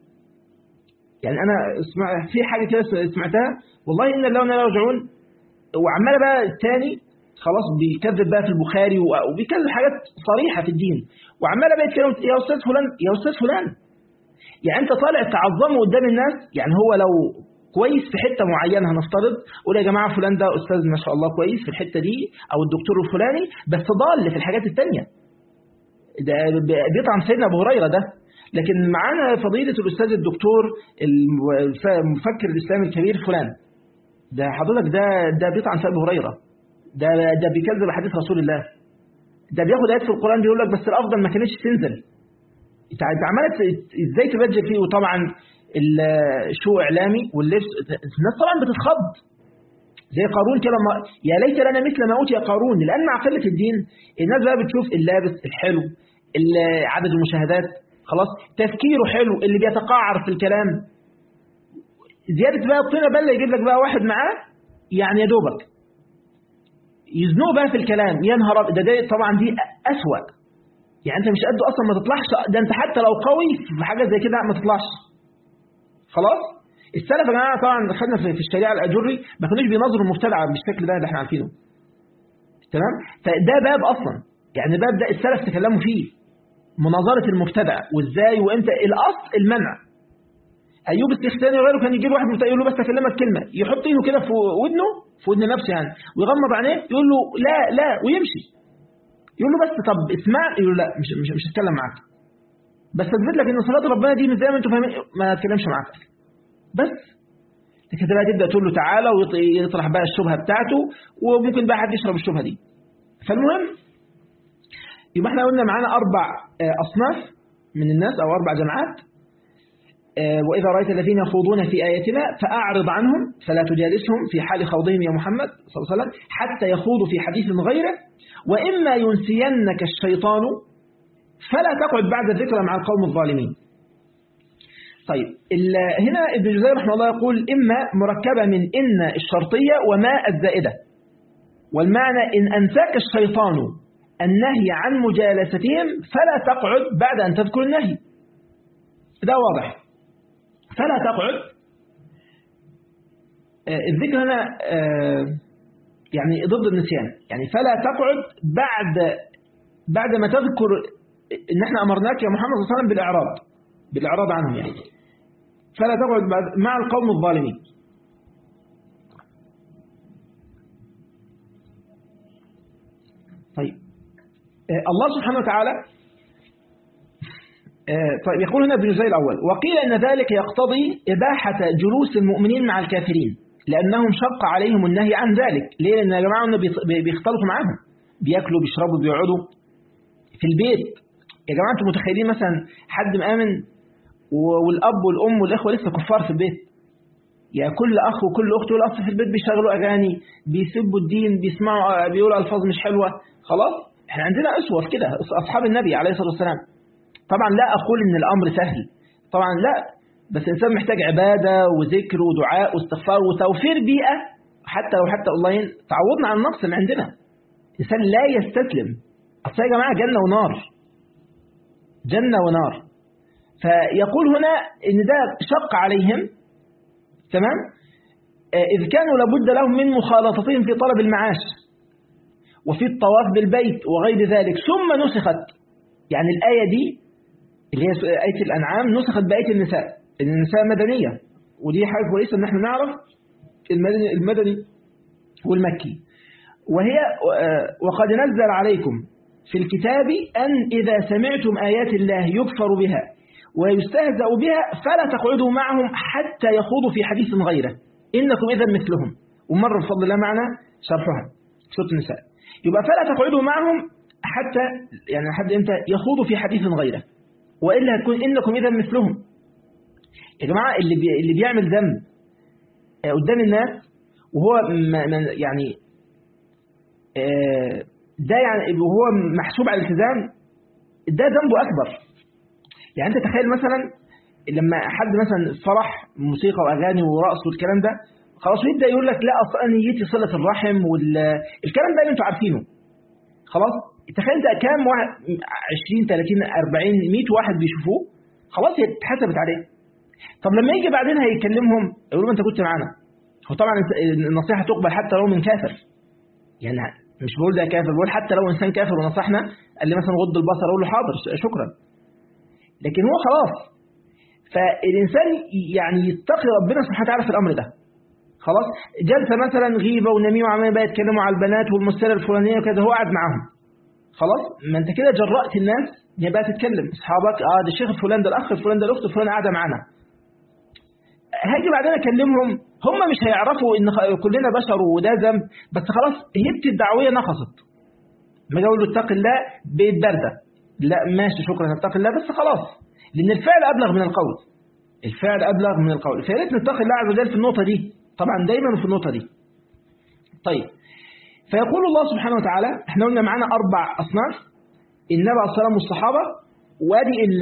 يعني انا اسمع في حاجه كده سمعتها والله ان الله لا يرجعون وعماله بقى الثاني خلاص بيكذب بقى في البخاري وبيكذب حاجات صريحه في الدين وعماله بقى يتكلم يا استاذ فلان يا استاذ فلان يعني انت طالع تعظمه قدام الناس يعني هو لو كويس في حته معينه هنفترض قول يا جماعه فلان ده استاذ ما شاء الله كويس في الحته دي او الدكتور الفلاني بس ضال في الحاجات الثانيه ده بيطعن سيدنا ابو هريره ده لكن معانا فضيله الاستاذ الدكتور المفكر الاسلامي الكبير فلان ده حضرتك ده ده بيطعن في ابو هريره ده ده بيكذب حديث رسول الله ده بياخد ايات في القران بيقول لك بس الافضل ما كانتش تنزل انت عماله ازاي تبجل فيه وطبعا الشو اعلامي واللبس الناس طبعا بتتخض زي قارون كده ما يا ليت لنا مثل ما اوتي قارون لان مع قله الدين الناس بقى بتشوف اللابس الحلو عدد المشاهدات خلاص تفكيره حلو اللي بيتقاعر في الكلام زياده بقى الطينه بله يجيب لك بقى واحد معاه يعني يا دوبك يزنوه بقى في الكلام يا نهار ده, ده طبعا دي اسوأ يعني انت مش قده اصلا ما تطلعش ده انت حتى لو قوي في حاجه زي كده ما تطلعش خلاص السلف يا جماعه طبعا دخلنا في الشريعه الاجري ما كانوش بينظروا المبتدع بالشكل ده اللي احنا عارفينه تمام فده باب اصلا يعني باب ده السلف تكلموا فيه مناظره المبتدع وازاي وامتى الاصل المنع ايوب السختاني وغيره كان يجي له واحد يقول له بس اكلمك كلمه يحط ايده كده في ودنه في ودن نفسه يعني ويغمض عينيه يقول له لا لا ويمشي يقول له بس طب اسمع يقول له لا مش مش مش هتكلم معاك بس اثبت لك ان صلاه ربنا دي مش زي ما انتم فاهمين ما اتكلمش معاك بس لكن بقى تبدا تقول له تعالى ويطرح بقى الشبهه بتاعته وممكن بقى حد يشرب الشبهه دي فالمهم يبقى احنا قلنا معانا أربع أصناف من الناس أو أربع جماعات وإذا رأيت الذين يخوضون في آياتنا فأعرض عنهم فلا تجالسهم في حال خوضهم يا محمد صلى الله عليه وسلم حتى يخوضوا في حديث غيره وإما ينسينك الشيطان فلا تقعد بعد الذكرى مع القوم الظالمين طيب هنا ابن جزير رحمه الله يقول إما مركبة من إن الشرطية وما الزائدة والمعنى إن أنساك الشيطان النهي عن مجالستهم فلا تقعد بعد أن تذكر النهي ده واضح فلا تقعد الذكر هنا يعني ضد النسيان يعني فلا تقعد بعد بعد ما تذكر ان احنا امرناك يا محمد صلى الله عليه وسلم بالاعراض بالاعراض عنهم يعني فلا تقعد مع القوم الظالمين طيب الله سبحانه وتعالى طيب يقول هنا ابن جزي الأول وقيل أن ذلك يقتضي إباحة جلوس المؤمنين مع الكافرين لأنهم شق عليهم النهي عن ذلك ليه لأن يا جماعة أنه بيختلطوا معاهم بياكلوا بيشربوا بيقعدوا في البيت يا جماعة أنتم متخيلين مثلا حد مآمن والأب والأم والإخوة لسه كفار في البيت يا كل أخ وكل أخت والأخت في البيت بيشغلوا أغاني بيسبوا الدين بيسمعوا بيقولوا ألفاظ مش حلوة خلاص احنا عندنا أسوة في كده أصحاب النبي عليه الصلاة والسلام طبعا لا أقول إن الأمر سهل طبعا لا بس الإنسان محتاج عبادة وذكر ودعاء واستغفار وتوفير بيئة حتى لو حتى أونلاين تعوضنا عن النقص اللي عندنا الإنسان لا يستسلم أصل يا جماعة جنة ونار جنة ونار فيقول هنا إن ده شق عليهم تمام إذ كانوا لابد لهم من مخالطتهم في طلب المعاش وفي الطواف بالبيت وغير ذلك ثم نسخت يعني الآية دي اللي هي آية الأنعام نسخت بآية النساء النساء مدنية ودي حاجة كويسة إن احنا نعرف المدني, المدني والمكي وهي وقد نزل عليكم في الكتاب أن إذا سمعتم آيات الله يكفر بها ويستهزأ بها فلا تقعدوا معهم حتى يخوضوا في حديث غيره إنكم إذا مثلهم ومر بفضل الله معنا شرحها سورة النساء يبقى فلا تقعدوا معهم حتى يعني حد أنت يخوضوا في حديث غيره وإلا هتكون إنكم إذا مثلهم يا جماعة اللي, بي اللي بيعمل ذنب قدام الناس وهو يعني ده يعني وهو محسوب على الالتزام ده ذنبه أكبر يعني أنت تخيل مثلا لما حد مثلا فرح موسيقى وأغاني ورقص والكلام ده خلاص يبدأ يقول لك لا أصلا نيتي صلة الرحم والكلام ده اللي أنتوا عارفينه خلاص تخيل ده كام واحد 20 30 40 100 واحد بيشوفوه خلاص هي اتحسبت عليه طب لما يجي بعدين هيكلمهم يقولوا انت كنت معانا هو طبعا النصيحه تقبل حتى لو من كافر يعني مش بقول ده كافر بقول حتى لو انسان كافر ونصحنا قال لي مثلا غض البصر اقول له حاضر شكرا لكن هو خلاص فالانسان يعني يتقي ربنا سبحانه وتعالى في الامر ده خلاص جلسه مثلا غيبه ونميمه وعمالين بقى يتكلموا على البنات والمستوى الفلانيه وكذا هو قاعد معاهم خلاص ما انت كده جرأت الناس هي بقى تتكلم اصحابك اه ده الشيخ الفلان ده الاخ الفلان ده الاخت الفلان قاعده معانا هاجي بعدين اكلمهم هم مش هيعرفوا ان كلنا بشر وده ذنب بس خلاص هبت الدعويه نقصت ما اقول له اتق الله بيت بارده لا ماشي شكرا اتق الله بس خلاص لان الفعل ابلغ من القول الفعل ابلغ من القول فيا ريت نتقي الله عز وجل في النقطه دي طبعا دايما في النقطه دي طيب فيقول الله سبحانه وتعالى احنا قلنا معانا أربع أصناف النبي عليه الصلاة والصحابة وادي ال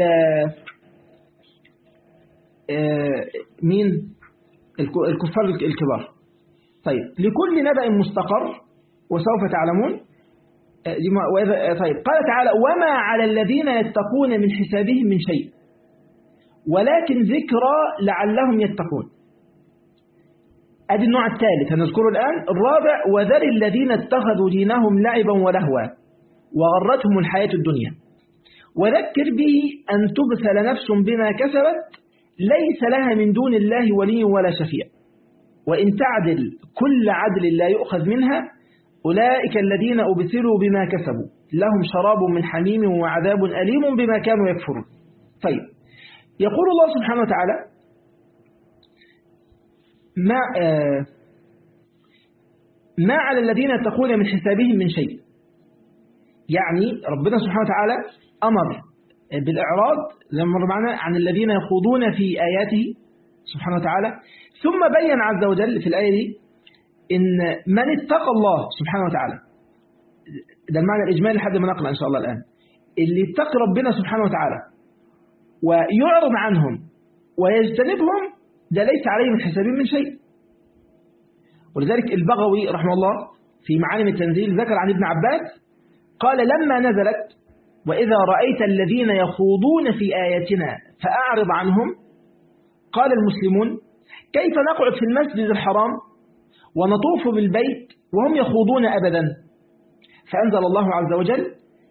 مين الكفار الكبار طيب لكل نبأ مستقر وسوف تعلمون طيب قال تعالى وما على الذين يتقون من حسابهم من شيء ولكن ذكرى لعلهم يتقون ادي النوع الثالث هنذكره الآن الرابع وذر الذين اتخذوا دينهم لعبا ولهوا وغرتهم الحياة الدنيا وذكر به أن تبثل نفس بما كسبت ليس لها من دون الله ولي ولا شفيع وإن تعدل كل عدل لا يؤخذ منها أولئك الذين أبثلوا بما كسبوا لهم شراب من حميم وعذاب أليم بما كانوا يكفرون طيب يقول الله سبحانه وتعالى ما ما على الذين يتقون من حسابهم من شيء يعني ربنا سبحانه وتعالى أمر بالإعراض لما مر معنا عن الذين يخوضون في آياته سبحانه وتعالى ثم بين عز وجل في الآية دي إن من اتقى الله سبحانه وتعالى ده المعنى الإجمالي لحد ما نقرأ إن شاء الله الآن اللي يتقي ربنا سبحانه وتعالى ويعرض عنهم ويجتنبهم ده ليس عليه من حسابهم من شيء ولذلك البغوي رحمه الله في معالم التنزيل ذكر عن ابن عباس قال لما نزلت وإذا رأيت الذين يخوضون في آياتنا فأعرض عنهم قال المسلمون كيف نقعد في المسجد الحرام ونطوف بالبيت وهم يخوضون أبدا فأنزل الله عز وجل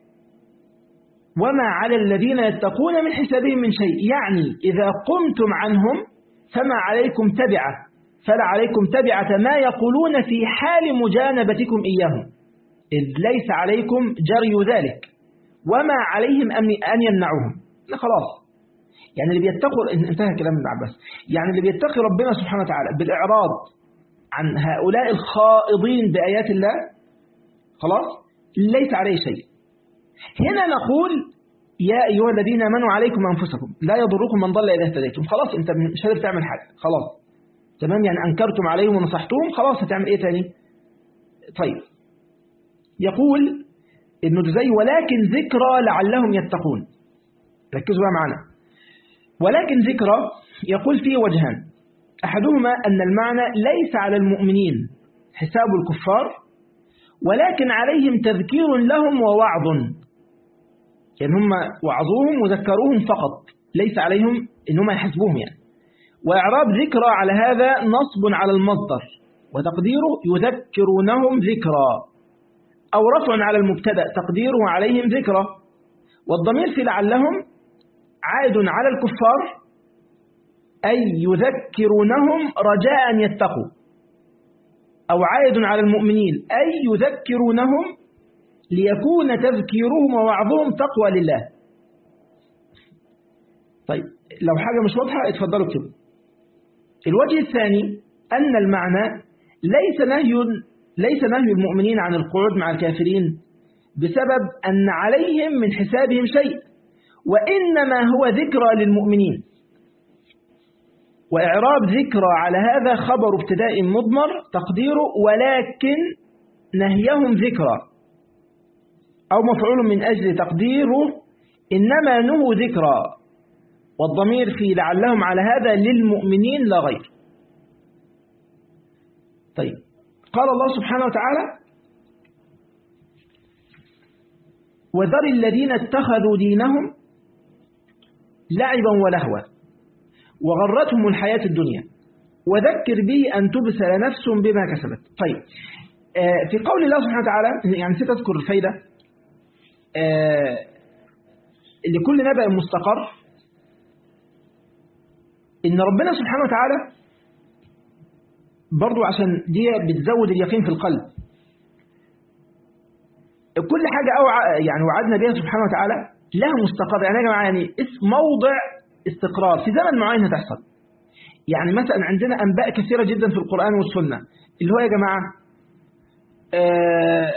وما على الذين يتقون من حسابهم من شيء يعني إذا قمتم عنهم فما عليكم تبعة فلا عليكم تبعة ما يقولون في حال مجانبتكم إياهم إذ ليس عليكم جري ذلك وما عليهم أن يمنعوهم خلاص يعني اللي بيتقوا انتهى كلام ابن عباس يعني اللي بيتقي ربنا سبحانه وتعالى بالإعراض عن هؤلاء الخائضين بآيات الله خلاص ليس عليه شيء هنا نقول يا أيها الذين آمنوا عليكم أنفسكم لا يضركم من ضل إذا اهتديتم خلاص أنت مش قادر تعمل حاجة خلاص تمام يعني أنكرتم عليهم ونصحتهم خلاص هتعمل إيه تاني طيب يقول ابن جزي ولكن ذكرى لعلهم يتقون ركزوا بقى معنا ولكن ذكرى يقول فيه وجهان أحدهما أن المعنى ليس على المؤمنين حساب الكفار ولكن عليهم تذكير لهم ووعظ يعني هم وعظوهم وذكروهم فقط ليس عليهم إن هم يحسبوهم يعني وإعراب ذكرى على هذا نصب على المصدر وتقديره يذكرونهم ذكرى أو رفع على المبتدا تقديره عليهم ذكرى والضمير في لعلهم عائد على الكفار أي يذكرونهم رجاء أن يتقوا أو عائد على المؤمنين أي يذكرونهم ليكون تذكيرهم ووعظهم تقوى لله طيب لو حاجة مش واضحة اتفضلوا اكتبوا الوجه الثاني أن المعنى ليس نهي ليس نهي المؤمنين عن القعود مع الكافرين بسبب أن عليهم من حسابهم شيء وإنما هو ذكرى للمؤمنين وإعراب ذكرى على هذا خبر ابتداء مضمر تقديره ولكن نهيهم ذكرى أو مفعول من أجل تقديره إنما نهوا ذكرى والضمير في لعلهم على هذا للمؤمنين لا غير طيب قال الله سبحانه وتعالى وذر الذين اتخذوا دينهم لعبا ولهوا وغرتهم الحياة الدنيا وذكر به أن تبسل نفس بما كسبت طيب آه في قول الله سبحانه وتعالى يعني نسيت أذكر الفايدة آه لكل نبأ مستقر إن ربنا سبحانه وتعالى برضو عشان دي بتزود اليقين في القلب كل حاجة أو يعني وعدنا بها سبحانه وتعالى لها مستقر يعني يا جماعة يعني اسم موضع استقرار في زمن معين هتحصل يعني مثلا عندنا أنباء كثيرة جدا في القرآن والسنة اللي هو يا جماعة آه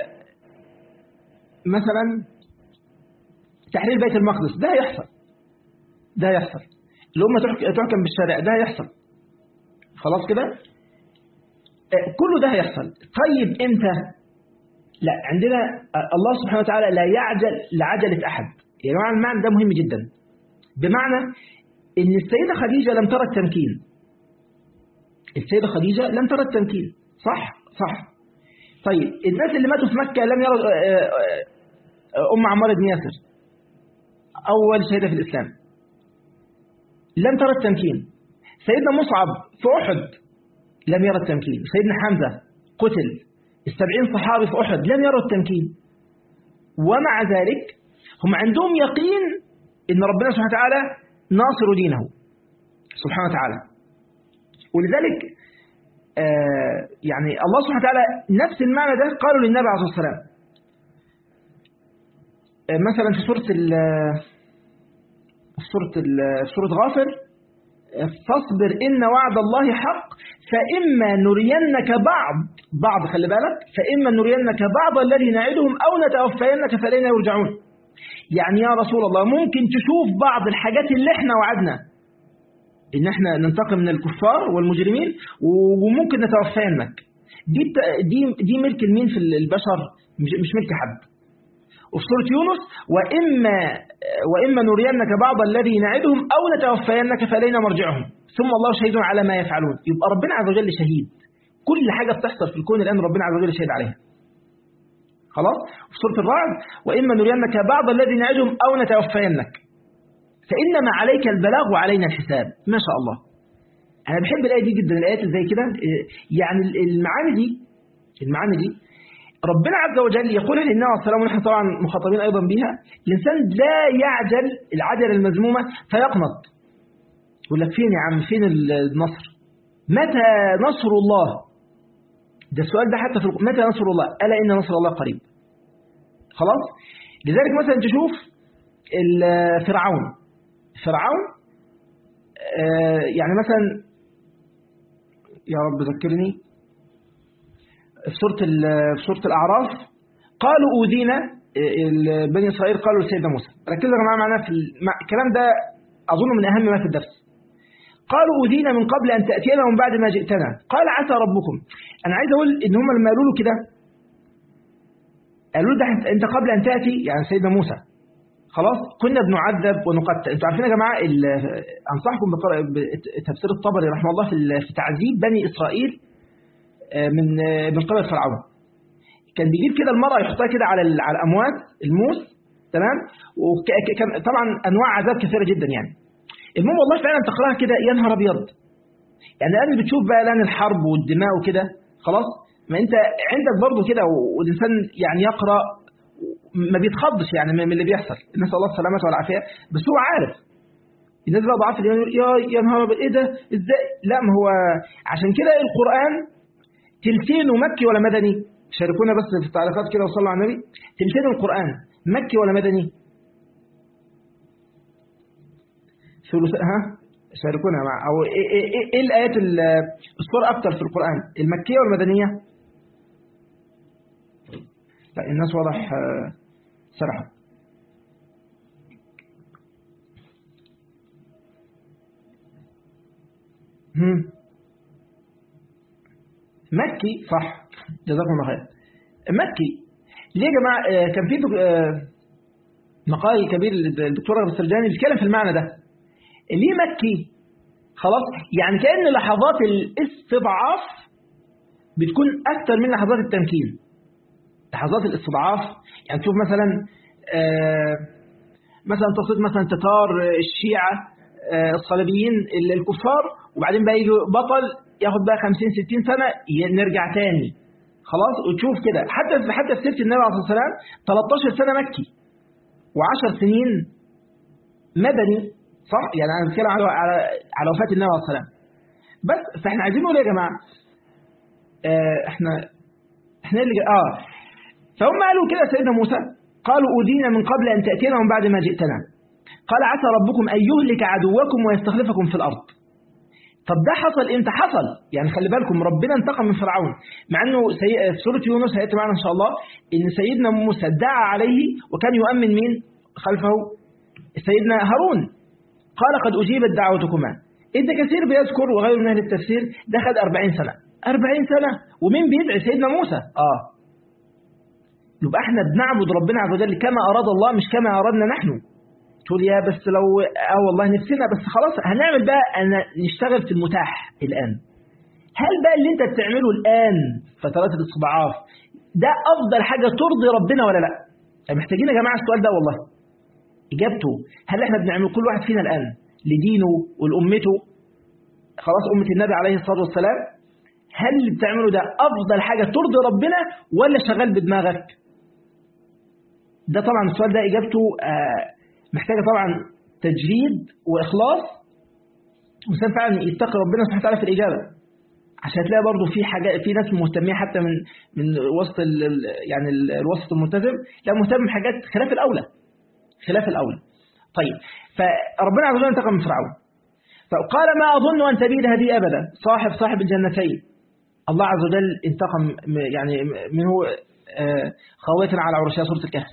مثلا تحرير بيت المقدس ده هيحصل ده هيحصل الأمة تحكم بالشارع ده هيحصل خلاص كده كله ده هيحصل طيب امتى لا عندنا الله سبحانه وتعالى لا يعجل لعجلة أحد يا جماعة المعنى ده مهم جدا بمعنى ان السيدة خديجة لم ترى التمكين السيدة خديجة لم ترى التمكين صح صح طيب الناس اللي ماتوا في مكة لم يروا أم عمار بن ياسر أول شهيدة في الإسلام لم ترى التمكين سيدنا مصعب في أحد لم يرى التمكين سيدنا حمزة قتل السبعين صحابي في أحد لم يروا التمكين ومع ذلك هم عندهم يقين إن ربنا سبحانه وتعالى ناصر دينه سبحانه وتعالى ولذلك آه يعني الله سبحانه وتعالى نفس المعنى ده قالوا للنبي عليه الصلاة والسلام آه مثلا في سورة في سورة في سورة غافر فاصبر إن وعد الله حق فإما نرينك بعض بعض خلي بالك فإما نرينك بعض الذي نعدهم أو نتوفينك فإلينا يرجعون يعني يا رسول الله ممكن تشوف بعض الحاجات اللي احنا وعدنا ان احنا ننتقم من الكفار والمجرمين وممكن نتوفينك دي دي دي ملك المين في البشر مش مش ملك حد وفي سورة يونس وإما وإما نرينك بعض الذي نعدهم أو نتوفينك فإلينا مرجعهم ثم الله شهيد على ما يفعلون يبقى ربنا عز وجل شهيد كل حاجة بتحصل في الكون الآن ربنا عز وجل شهيد عليها خلاص في سورة الرعد وإما نرينك بعض الذي نعدهم أو نتوفينك فإنما عليك البلاغ وعلينا الحساب ما شاء الله أنا بحب الآية دي جدا الآيات اللي زي كده يعني المعاني دي المعاني دي ربنا عز وجل يقول للنبي عليه السلام ونحن طبعا مخاطبين أيضا بها الإنسان لا يعجل العجلة المذمومة فيقنط يقول لك فين يا عم فين النصر متى نصر الله ده السؤال ده حتى في متى نصر الله ألا إن نصر الله قريب خلاص لذلك مثلا تشوف فرعون فرعون يعني مثلا يا رب ذكرني في سورة في سورة الأعراف قالوا أوذينا بني إسرائيل قالوا لسيدنا موسى ركزوا يا جماعة معنا في الكلام ده أظن من أهم ما في الدرس قالوا أوذينا من قبل أن تأتينا ومن بعد ما جئتنا قال عسى ربكم أنا عايز أقول إن هم لما قالوا له كده قالوا له ده أنت قبل أن تأتي يعني سيدنا موسى خلاص كنا بنعذب ونقتل انتوا عارفين يا جماعة أنصحكم بتفسير الطبري رحمه الله في تعذيب بني إسرائيل من من قبل فرعون كان بيجيب كده المرأة يحطها كده على على الأموات الموس تمام وكان طبعا أنواع عذاب كثيرة جدا يعني المهم والله فعلا تقراها كده يا نهار أبيض يعني الآن بتشوف بقى الآن الحرب والدماء وكده خلاص ما أنت عندك برضه كده والإنسان يعني يقرأ ما بيتخضش يعني من اللي بيحصل نسأل الله السلامة والعافية بس هو عارف الناس بقى ضعاف اللي يقول يا يا نهار ابيض ايه ده ازاي لا ما هو عشان كده القرآن تلتينه مكي ولا مدني شاركونا بس في التعليقات كده وصلوا على النبي تلتين القرآن مكي ولا مدني ثلث ها شاركونا مع او ايه, إيه, إيه, إيه الايات الصورة اكتر في القرآن المكية والمدنية لا الناس واضح سرحوا مكي صح جزاكم الله خير مكي ليه يا جماعة كان في مقال كبير للدكتور رغب السرجاني بيتكلم في المعنى ده ليه مكي خلاص يعني كأن لحظات الاستضعاف بتكون أكثر من لحظات التمكين لحظات الاستضعاف يعني تشوف مثلا مثلا تصيد مثلا تتار الشيعة الصليبيين الكفار وبعدين بقى يجي بطل ياخد بقى 50 60 سنة نرجع تاني خلاص وتشوف كده حتى حتى في سيره النبي عليه الصلاه والسلام 13 سنه مكي و10 سنين مدني صح يعني انا بتكلم على على على وفاه النبي عليه الصلاه والسلام بس فاحنا عايزين نقول يا جماعه آه احنا احنا اللي اه فهم قالوا كده سيدنا موسى قالوا أوذينا من قبل أن تأتينا ومن بعد ما جئتنا قال عسى ربكم أن يهلك عدوكم ويستخلفكم في الأرض طب ده حصل امتى حصل يعني خلي بالكم ربنا انتقم من فرعون مع انه سي... سوره يونس هياتي معنا ان شاء الله ان سيدنا موسى دعا عليه وكان يؤمن مين خلفه سيدنا هارون قال قد اجيبت دعوتكما ابن كثير بيذكر وغيره من اهل التفسير ده خد 40 سنه 40 سنه ومين بيدعي سيدنا موسى اه يبقى احنا بنعبد ربنا عز وجل كما اراد الله مش كما ارادنا نحن تقول يا بس لو اه والله نفسنا بس خلاص هنعمل بقى أنا نشتغل في المتاح الآن هل بقى اللي انت بتعمله الآن فترات الاستضعاف ده أفضل حاجة ترضي ربنا ولا لا محتاجين يا جماعة السؤال ده والله إجابته هل احنا بنعمل كل واحد فينا الآن لدينه ولأمته خلاص أمة النبي عليه الصلاة والسلام هل اللي بتعمله ده أفضل حاجة ترضي ربنا ولا شغال بدماغك ده طبعا السؤال ده إجابته آه محتاجة طبعا تجريد وإخلاص والإنسان فعلا يتقي ربنا سبحانه وتعالى في الإجابة عشان تلاقي برضه في حاجات في ناس مهتمية حتى من من وسط ال يعني الوسط الملتزم لا مهتم بحاجات خلاف الأولى خلاف الأولى طيب فربنا عز وجل انتقم من فرعون فقال ما أظن أن تبيد هذه أبدا صاحب صاحب الجنتين الله عز وجل انتقم م- يعني م- منه آه، خاوية على عرشها سورة الكهف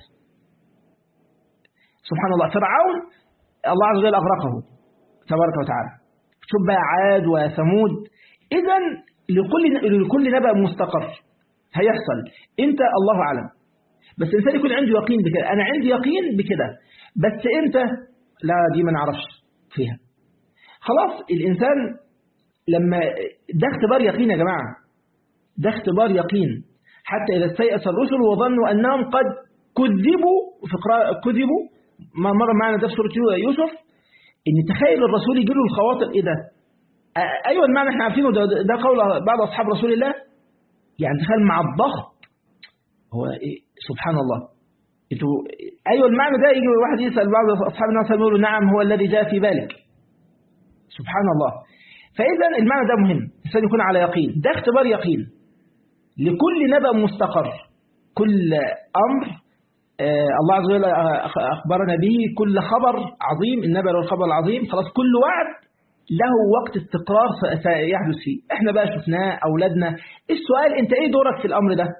سبحان الله فرعون الله عز وجل أغرقه تبارك وتعالى شوف بقى عاد وثمود إذا لكل لكل نبأ مستقر هيحصل أنت الله أعلم بس الإنسان يكون عنده يقين بكده أنا عندي يقين بكده بس أنت لا دي ما نعرفش فيها خلاص الإنسان لما ده اختبار يقين يا جماعة ده اختبار يقين حتى إذا استيأس الرسل وظنوا أنهم قد كذبوا في قراءة كذبوا ما مر معنا ده في سورة يوسف إن تخيل الرسول يجي له الخواطر إيه ده أ- أيوة المعنى احنا عارفينه ده, ده قول بعض أصحاب رسول الله يعني تخيل مع الضغط هو إيه سبحان الله انتوا أيوة المعنى ده يجي واحد يسأل بعض أصحاب الناس يقولوا نعم هو الذي جاء في بالك سبحان الله فإذا المعنى ده مهم الإنسان يكون على يقين ده اختبار يقين لكل نبأ مستقر كل أمر آه الله عز وجل أخبرنا به كل خبر عظيم النبأ له الخبر العظيم خلاص كل وعد له وقت استقرار س- سيحدث فيه احنا بقى شفناه أولادنا السؤال انت ايه دورك في الأمر ده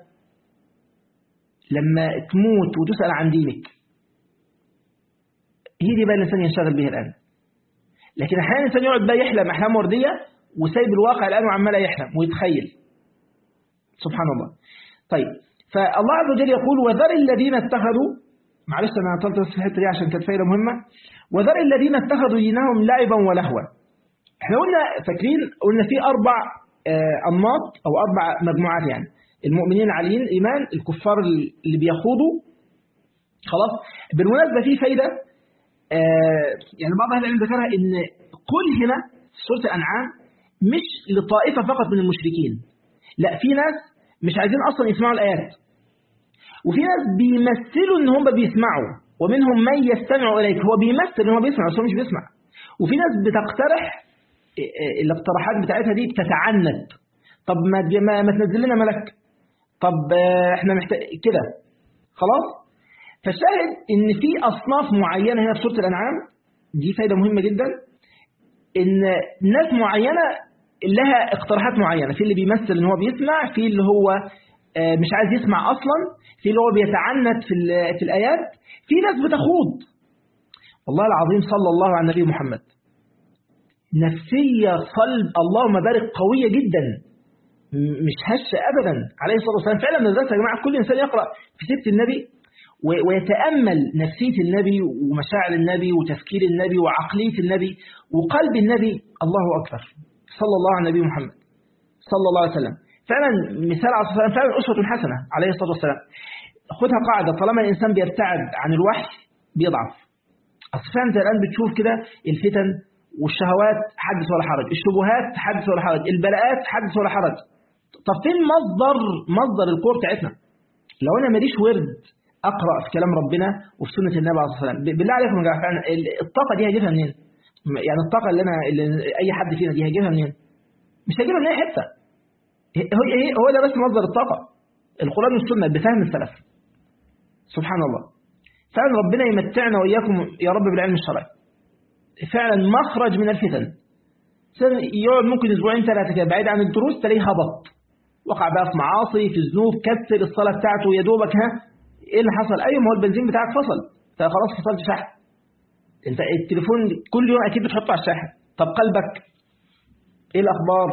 لما تموت وتسأل عن دينك هي دي بقى الإنسان ينشغل به الآن لكن أحيانا الإنسان يقعد بقى يحلم أحلام وردية وسايب الواقع الآن وعمال يحلم ويتخيل سبحان الله طيب فالله عز وجل يقول وذر الذين اتخذوا معلش أنا طلت بس في الحتة دي عشان كانت فايدة مهمة وذر الذين اتخذوا دينهم لعبا ولهوا احنا قلنا فاكرين قلنا في أربع آه، أنماط أو أربع مجموعات يعني المؤمنين العاليين الإيمان الكفار اللي بيخوضوا خلاص بالمناسبة في فايدة آه، يعني بعض أهل العلم ذكرها إن قل هنا في سورة الأنعام مش لطائفة فقط من المشركين لا في ناس مش عايزين أصلا يسمعوا الآيات وفي ناس بيمثلوا إن هم بيسمعوا ومنهم من يستمع إليك هو بيمثل إن هو بيسمع بس هو مش بيسمع وفي ناس بتقترح آه، آه، الاقتراحات بتاعتها دي بتتعنت طب ما تج- ما, ما تنزل لنا ملك طب آه، احنا محتاج كده خلاص فالشاهد ان في اصناف معينه هنا في سوره الانعام دي فايده مهمه جدا ان ناس معينه لها اقتراحات معينه في اللي بيمثل ان هو بيسمع في اللي هو آه، مش عايز يسمع اصلا في اللي هو بيتعنت في ال- في الايات في ناس بتخوض والله العظيم صلى الله على النبي محمد نفسيه صلب اللهم بارك قويه جدا م- مش هشه ابدا عليه الصلاه والسلام فعلا لذلك يا جماعه كل انسان يقرا في سيره النبي و- ويتامل نفسيه النبي ومشاعر النبي وتفكير النبي وعقليه النبي وقلب النبي الله اكبر صلى الله على النبي محمد صلى الله عليه وسلم فعلا مثال عليه الصلاه والسلام فعلا اسوه حسنه عليه الصلاه والسلام خدها قاعده طالما الانسان بيبتعد عن الوحي بيضعف اصل فعلا زي الان بتشوف كده الفتن والشهوات حدث ولا حرج الشبهات حدث ولا حرج البلاءات حدث ولا حرج طب فين مصدر مصدر القوه بتاعتنا لو انا ماليش ورد اقرا في كلام ربنا وفي سنه النبي عليه الصلاه والسلام ب- بالله عليكم يا جماعه فعلا ال- الطاقه دي هجيبها منين م- يعني الطاقه اللي انا اللي اي حد فينا دي هجيبها منين مش هجيبها من اي حته هي- هو هي- هو ده بس مصدر الطاقه القران والسنه بفهم السلف سبحان الله فعلا ربنا يمتعنا واياكم يا رب بالعلم الشرعي فعلا مخرج من الفتن إنسان يقعد ممكن اسبوعين ثلاثه كده بعيد عن الدروس تلاقيه هبط وقع بقى في معاصي في ذنوب كسر الصلاه بتاعته يا دوبك ها ايه اللي حصل ايوه ما هو البنزين بتاعك فصل انت خلاص فصلت شحن انت التليفون كل يوم اكيد بتحطه على الشاحن طب قلبك ايه الاخبار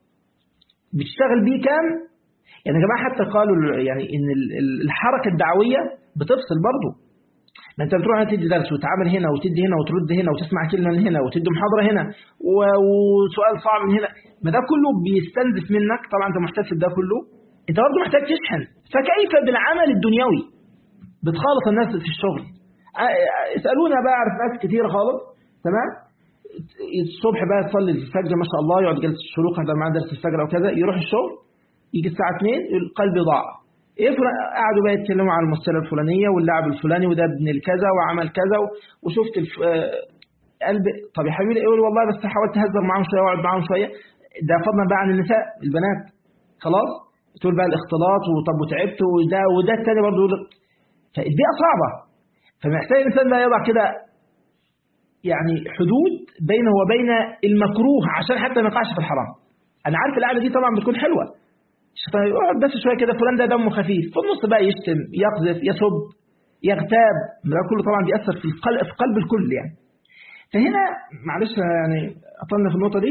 بتشتغل بيه كام يعني يا جماعه حتى قالوا يعني ان ال- ال- الحركه الدعويه بتفصل برضه ما انت بتروح تدي درس وتعامل هنا وتدي هنا وترد هنا وتسمع كلمه من هنا وتدي محاضره هنا و- وسؤال صعب من هنا ما ده كله بيستنزف منك طبعا انت محتاج في ده كله انت برضه محتاج تشحن فكيف بالعمل الدنيوي بتخالط الناس في الشغل ا- اسالونا بقى اعرف ناس كتير خالص تمام الصبح بقى تصلي الفجر ما شاء الله يقعد جلسه الشروق هذا معاه درس الفجر او كذا يروح الشغل يجي الساعه 2 يقول قلبي ضاع ايه فلان قعدوا بقى يتكلموا عن الممثله الفلانيه واللاعب الفلاني وده ابن الكذا وعمل كذا و- وشفت الف... آه، قلب طب يا حبيبي يقول والله بس حاولت اهزر معاهم شويه واقعد معاهم شويه ده فضلا بقى عن النساء البنات خلاص تقول بقى الاختلاط وطب وتعبت وده وده التاني برضه يقول فالبيئه صعبه فمحتاج الانسان بقى يضع كده يعني حدود بينه وبين المكروه عشان حتى ما يقعش في الحرام انا عارف القعده دي طبعا بتكون حلوه الشيطان يقعد بس شويه كده فلان ده دمه خفيف في النص بقى يشتم يقذف يسب يغتاب ده كله طبعا بيأثر في القلب في قلب الكل يعني فهنا معلش يعني اطلنا في النقطه دي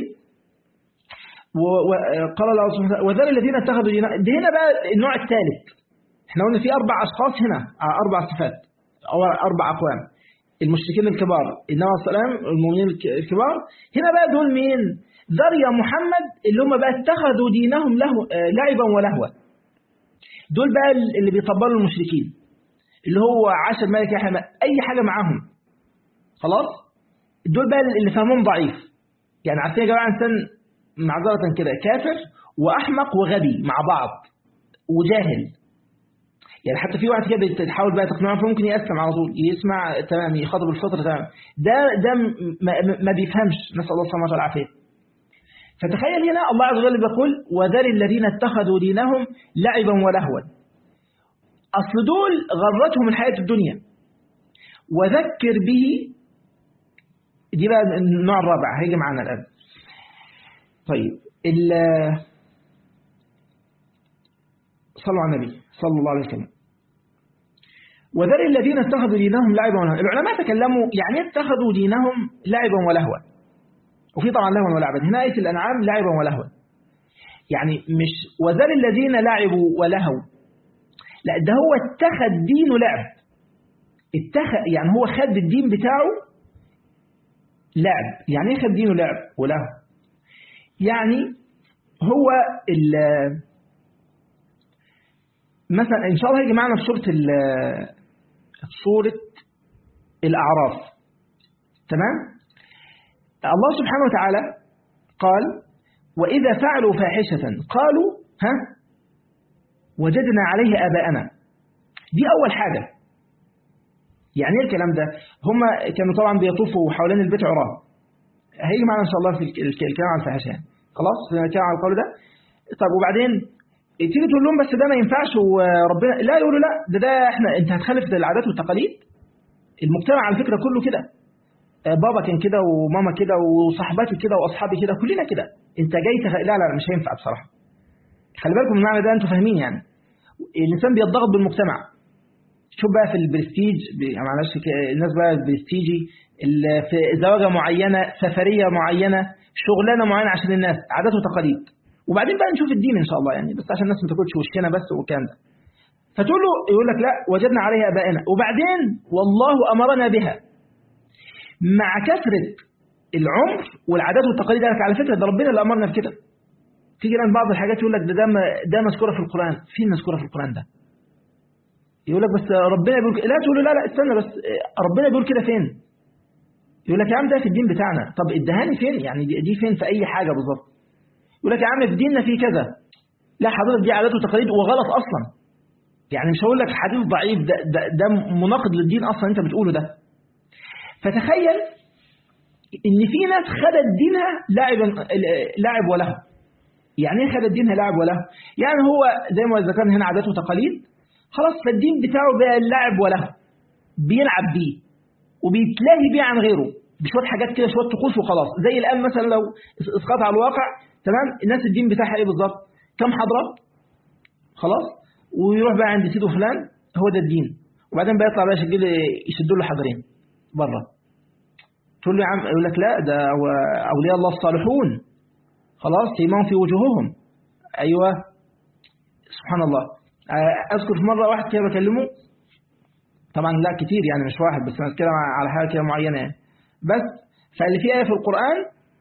وقال الله سبحانه وتعالى وذل الذين اتخذوا دينا ده هنا بقى النوع الثالث احنا قلنا في اربع اشخاص هنا اربع صفات او اربع اقوام المشركين الكبار انما السلام المؤمنين الكبار هنا بقى دول مين ذر يا محمد اللي هم بقى اتخذوا دينهم له لعبا ولهوا دول بقى اللي بيطبلوا المشركين اللي هو عشر ملك يحيى اي حاجه معاهم خلاص دول بقى اللي فهمهم ضعيف يعني عارفين يا جماعه انسان معذره كده كافر واحمق وغبي مع بعض وجاهل يعني حتى في واحد كده بتحاول بقى تقنعه فممكن يأسلم على طول يسمع تمام يخاطب الفطره تمام ده ده ما, ما بيفهمش نسال الله سبحانه وتعالى العافيه فتخيل هنا الله عز وجل بيقول وذر الذين اتخذوا دينهم لعبا ولهوا أصل دول غرتهم الحياة الدنيا وذكر به دي بقى النوع الرابع هيجي معانا الآن طيب صلوا على النبي صلى الله عليه وسلم وذر الذين اتخذوا دينهم لعبا ولهوا العلماء تكلموا يعني اتخذوا دينهم لعبا ولهوا وفي طبعا لهوا ولعبا هنا آية الأنعام لعبا ولهوا يعني مش وذر الذين لعبوا ولهوا لا ده هو اتخذ دينه لعب اتخذ يعني هو خد الدين بتاعه لعب يعني ايه خد دينه لعب ولهو يعني هو ال مثلا ان شاء الله هيجي معنا في سوره سوره الاعراف تمام الله سبحانه وتعالى قال واذا فعلوا فاحشه قالوا ها وجدنا عليه آباءنا دي أول حاجة يعني ايه الكلام ده هم كانوا طبعا بيطوفوا حوالين البيت عراه هيجي معنا إن شاء الله في الكلام عن الفحشة يعني خلاص الكلام عن القول ده طب وبعدين تيجي تقول لهم بس ده ما ينفعش وربنا لا يقولوا لا ده ده احنا انت هتخالف العادات والتقاليد المجتمع على فكرة كله كده بابا كان كده وماما كده وصاحباتي كده واصحابي كده كلنا كده انت جاي تخ... لا لا مش هينفع بصراحه خلي بالكم من المعنى ده انتوا فاهمين يعني الانسان بيتضغط بالمجتمع شوف بقى في البرستيج معلش الناس بقى البرستيجي في زواجه معينه سفريه معينه شغلانه معينه عشان الناس عادات وتقاليد وبعدين بقى نشوف الدين ان شاء الله يعني بس عشان الناس ما تاكلش وشنا بس والكلام ده فتقول له يقول لك لا وجدنا عليها ابائنا وبعدين والله امرنا بها مع كثره العمر والعادات والتقاليد قال لك على فكره ده ربنا اللي امرنا بكده تيجي الان بعض الحاجات يقول لك ده ده, ده مذكوره في القران فين مذكوره في القران ده يقول لك بس ربنا بيقول لا تقول له لا لا استنى بس ربنا بيقول كده فين يقول لك يا عم ده في الدين بتاعنا طب ادهاني فين يعني دي, دي فين في اي حاجه بالظبط يقول لك يا عم في ديننا في كذا لا حضرتك دي عادات وتقاليد وغلط اصلا يعني مش هقول لك حديث ضعيف ده, ده, ده مناقض للدين اصلا انت بتقوله ده فتخيل ان في ناس خدت دينها لاعب لاعب وله يعني ايه خدت دينها لاعب وله يعني هو زي ما ذكرنا هنا عادات وتقاليد خلاص فالدين بتاعه بقى اللاعب وله بيلعب بيه وبيتلاهي بيه عن غيره بشويه حاجات كده شويه طقوس وخلاص زي الان مثلا لو اسقاط على الواقع تمام الناس الدين بتاعها ايه بالظبط كم حضره خلاص ويروح بقى عند سيده فلان هو ده الدين وبعدين بقى يطلع بقى يشد يشد له حجرين بره تقول له يا عم يقول لك لا ده اولياء الله الصالحون خلاص سيماهم في وجوههم ايوه سبحان الله اذكر في مره واحد كده بكلمه طبعا لا كتير يعني مش واحد بس انا بتكلم على حاجه كده معينه يعني بس فاللي في ايه في القران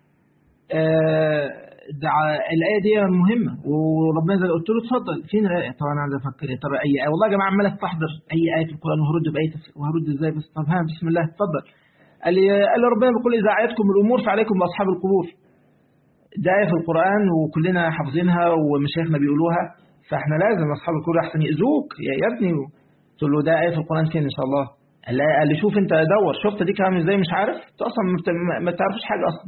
آه الايه دي مهمه وربنا زي قلت له اتفضل فين الايه طبعا انا عايز افكر طب اي ايه والله يا جماعه عمال استحضر اي ايه في القران وهرد بايه وهرد ازاي بس طب ها بسم الله اتفضل قال لي قال لي ربنا بيقول اذا اعيتكم الامور فعليكم باصحاب القبور ده آية في القرآن وكلنا حافظينها ومشايخنا بيقولوها فاحنا لازم أصحاب القبور أحسن يأذوك يا ابني قلت له ده آية في القرآن فين إن شاء الله قال لي شوف أنت دور شفت دي كلام إزاي مش عارف أنت أصلا ما بتعرفش حاجة أصلا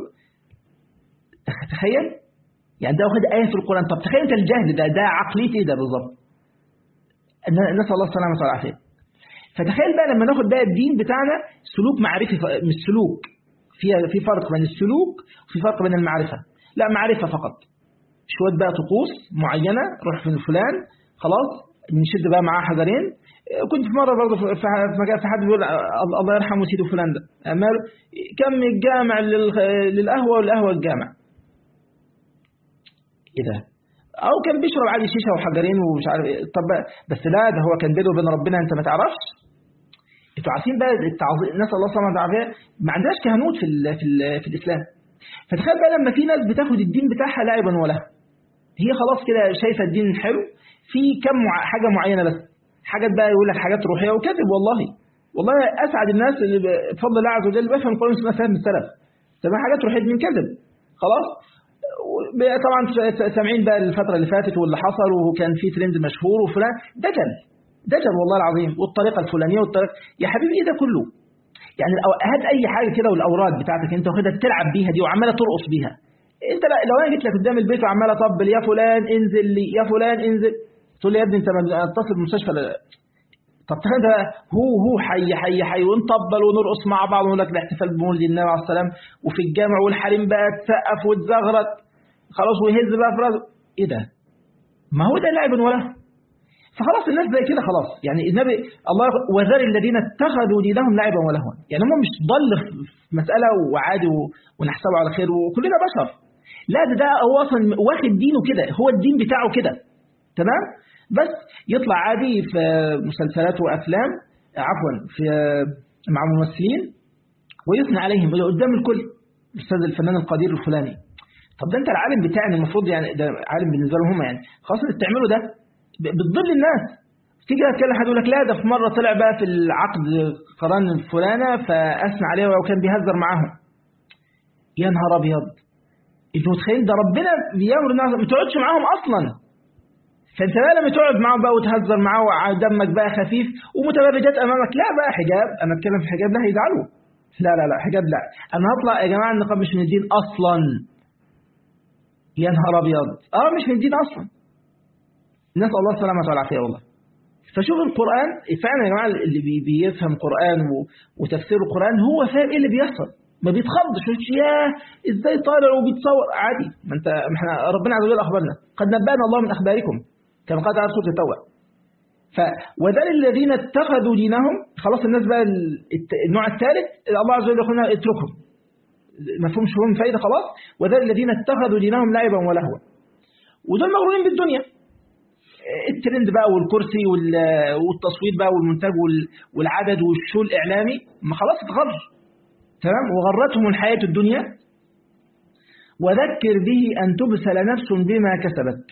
تخيل يعني ده واخد آية في القرآن طب تخيل أنت الجهل ده ده عقلية إيه ده بالظبط نسأل الله السلامة والعافية فتخيل بقى لما ناخد بقى الدين بتاعنا سلوك معرفي مش سلوك فيها في فرق بين السلوك وفي فرق بين المعرفة لا معرفة فقط شوية بقى طقوس معينة روح في فلان خلاص نشد بقى معاه حجرين كنت في مرة برضه في مكان في حد بيقول الله يرحمه سيدي فلان ده ماله كم الجامع للقهوة والقهوة الجامع ايه ده او كان بيشرب عادي شيشه وحجرين ومش عارف ايه طب بس لا ده هو كان بينه وبين ربنا انت ما تعرفش انتوا عارفين بقى التعظيم نسال الله سبحانه وتعالى ما عندناش كهنوت في ال في ال في الاسلام فتخيل بقى لما في ناس بتاخد الدين بتاعها لعبا ولها هي خلاص كده شايفه الدين حلو في كم حاجه معينه بس حاجات بقى يقول لك حاجات روحيه وكذب والله والله اسعد الناس اللي بفضل الله عز وجل بفهم القران اسمها فهم السلف تمام حاجات روحيه من كذب خلاص طبعا سامعين بقى الفترة اللي فاتت واللي حصل وكان في ترند مشهور وفلان دجل دجل والله العظيم والطريقة الفلانية والطريقة يا حبيبي ايه ده كله يعني هات اي حاجة كده والاوراد بتاعتك انت واخدها تلعب بيها دي وعمالة ترقص بيها انت لو انا جيت لك قدام البيت وعمال اطبل يا فلان انزل لي يا فلان انزل تقول لي يا ابني انت ما اتصل بالمستشفى طب تخيل ده هو هو حي حي حي ونطبل ونرقص مع بعض ونقول لك الاحتفال بمولد النبي عليه السلام وفي الجامع والحريم بقى تسقف وتزغرط خلاص ويهز بقى في راسه ايه ده ما هو ده لعب ولا فخلاص الناس زي كده خلاص يعني النبي الله وذر الذين اتخذوا دينهم لعبا ولهوا يعني هم مش ضل في مسألة وعادي ونحسبه على خير وكلنا بشر لا ده ده هو اصلا واخد دينه كده هو الدين بتاعه كده تمام بس يطلع عادي في مسلسلات وافلام عفوا في مع ممثلين ويثنى عليهم قدام الكل الاستاذ الفنان القدير الفلاني طب ده انت العالم بتاعنا المفروض يعني ده عالم بالنسبه لهم هم يعني خلاص اللي بتعمله ده بتضل الناس تيجي تتكلم حد يقول لك لا ده في مره طلع بقى في العقد قران الفلانه فاثنى عليه وكان بيهزر معاهم يا نهار ابيض انتوا متخيلين ده ربنا بيامر الناس ما تقعدش معاهم اصلا فانت بقى لما تقعد معاهم بقى وتهزر معاه ودمك بقى خفيف ومتبرجات امامك لا بقى حجاب انا اتكلم في حجاب لا هيزعلوا لا لا لا حجاب لا انا هطلع يا جماعه النقاب مش من الدين اصلا يا نهار ابيض اه مش من الدين اصلا نسال الله السلامه والعافيه والله فشوف القران فعلا يا جماعه اللي بيفهم قران وتفسير القران هو فاهم ايه اللي بيحصل ما بيتخضش ياه ازاي طالع وبيتصور عادي ما انت ما احنا ربنا عز وجل اخبرنا قد نبانا الله من اخباركم كما قال تعالى سوره التوبه ف وذل الذين اتخذوا دينهم خلاص الناس بقى النوع الثالث الله عز وجل يقول اتركهم مفهوم شهور فايدة خلاص وذل الذين اتخذوا دينهم لعبا ولهوا ودول مغرورين بالدنيا الترند بقى والكرسي والتصوير بقى والمونتاج والعدد والشو الإعلامي ما خلاص اتغر تمام وغرتهم الحياة الدنيا وذكر به أن تبسل نفس بما كسبت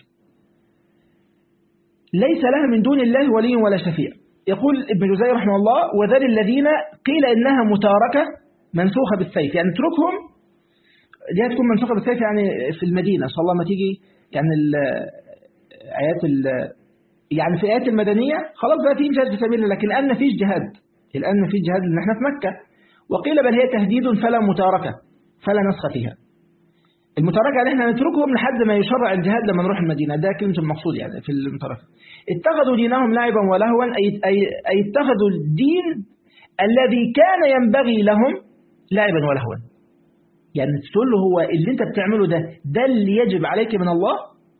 ليس لها من دون الله ولي ولا شفيع يقول ابن جزي رحمه الله وذل الذين قيل إنها متاركة منسوخة بالسيف يعني اتركهم دي هتكون منسوخة بالسيف يعني في المدينة صلى الله ما تيجي يعني آيات يعني في الآيات المدنية خلاص بقى في جهاد في سبيل الله لكن الآن ما فيش جهاد الآن ما فيش جهاد لأن احنا في مكة وقيل بل هي تهديد فلا متاركة فلا نسخ فيها المتاركة اللي احنا نتركهم لحد ما يشرع الجهاد لما نروح المدينة ده كلمة المقصود يعني في المتاركة اتخذوا دينهم لعبا ولهوا أي, أي, أي اتخذوا الدين الذي كان ينبغي لهم لعبا ولهوا يعني تقول له هو اللي انت بتعمله ده ده اللي يجب عليك من الله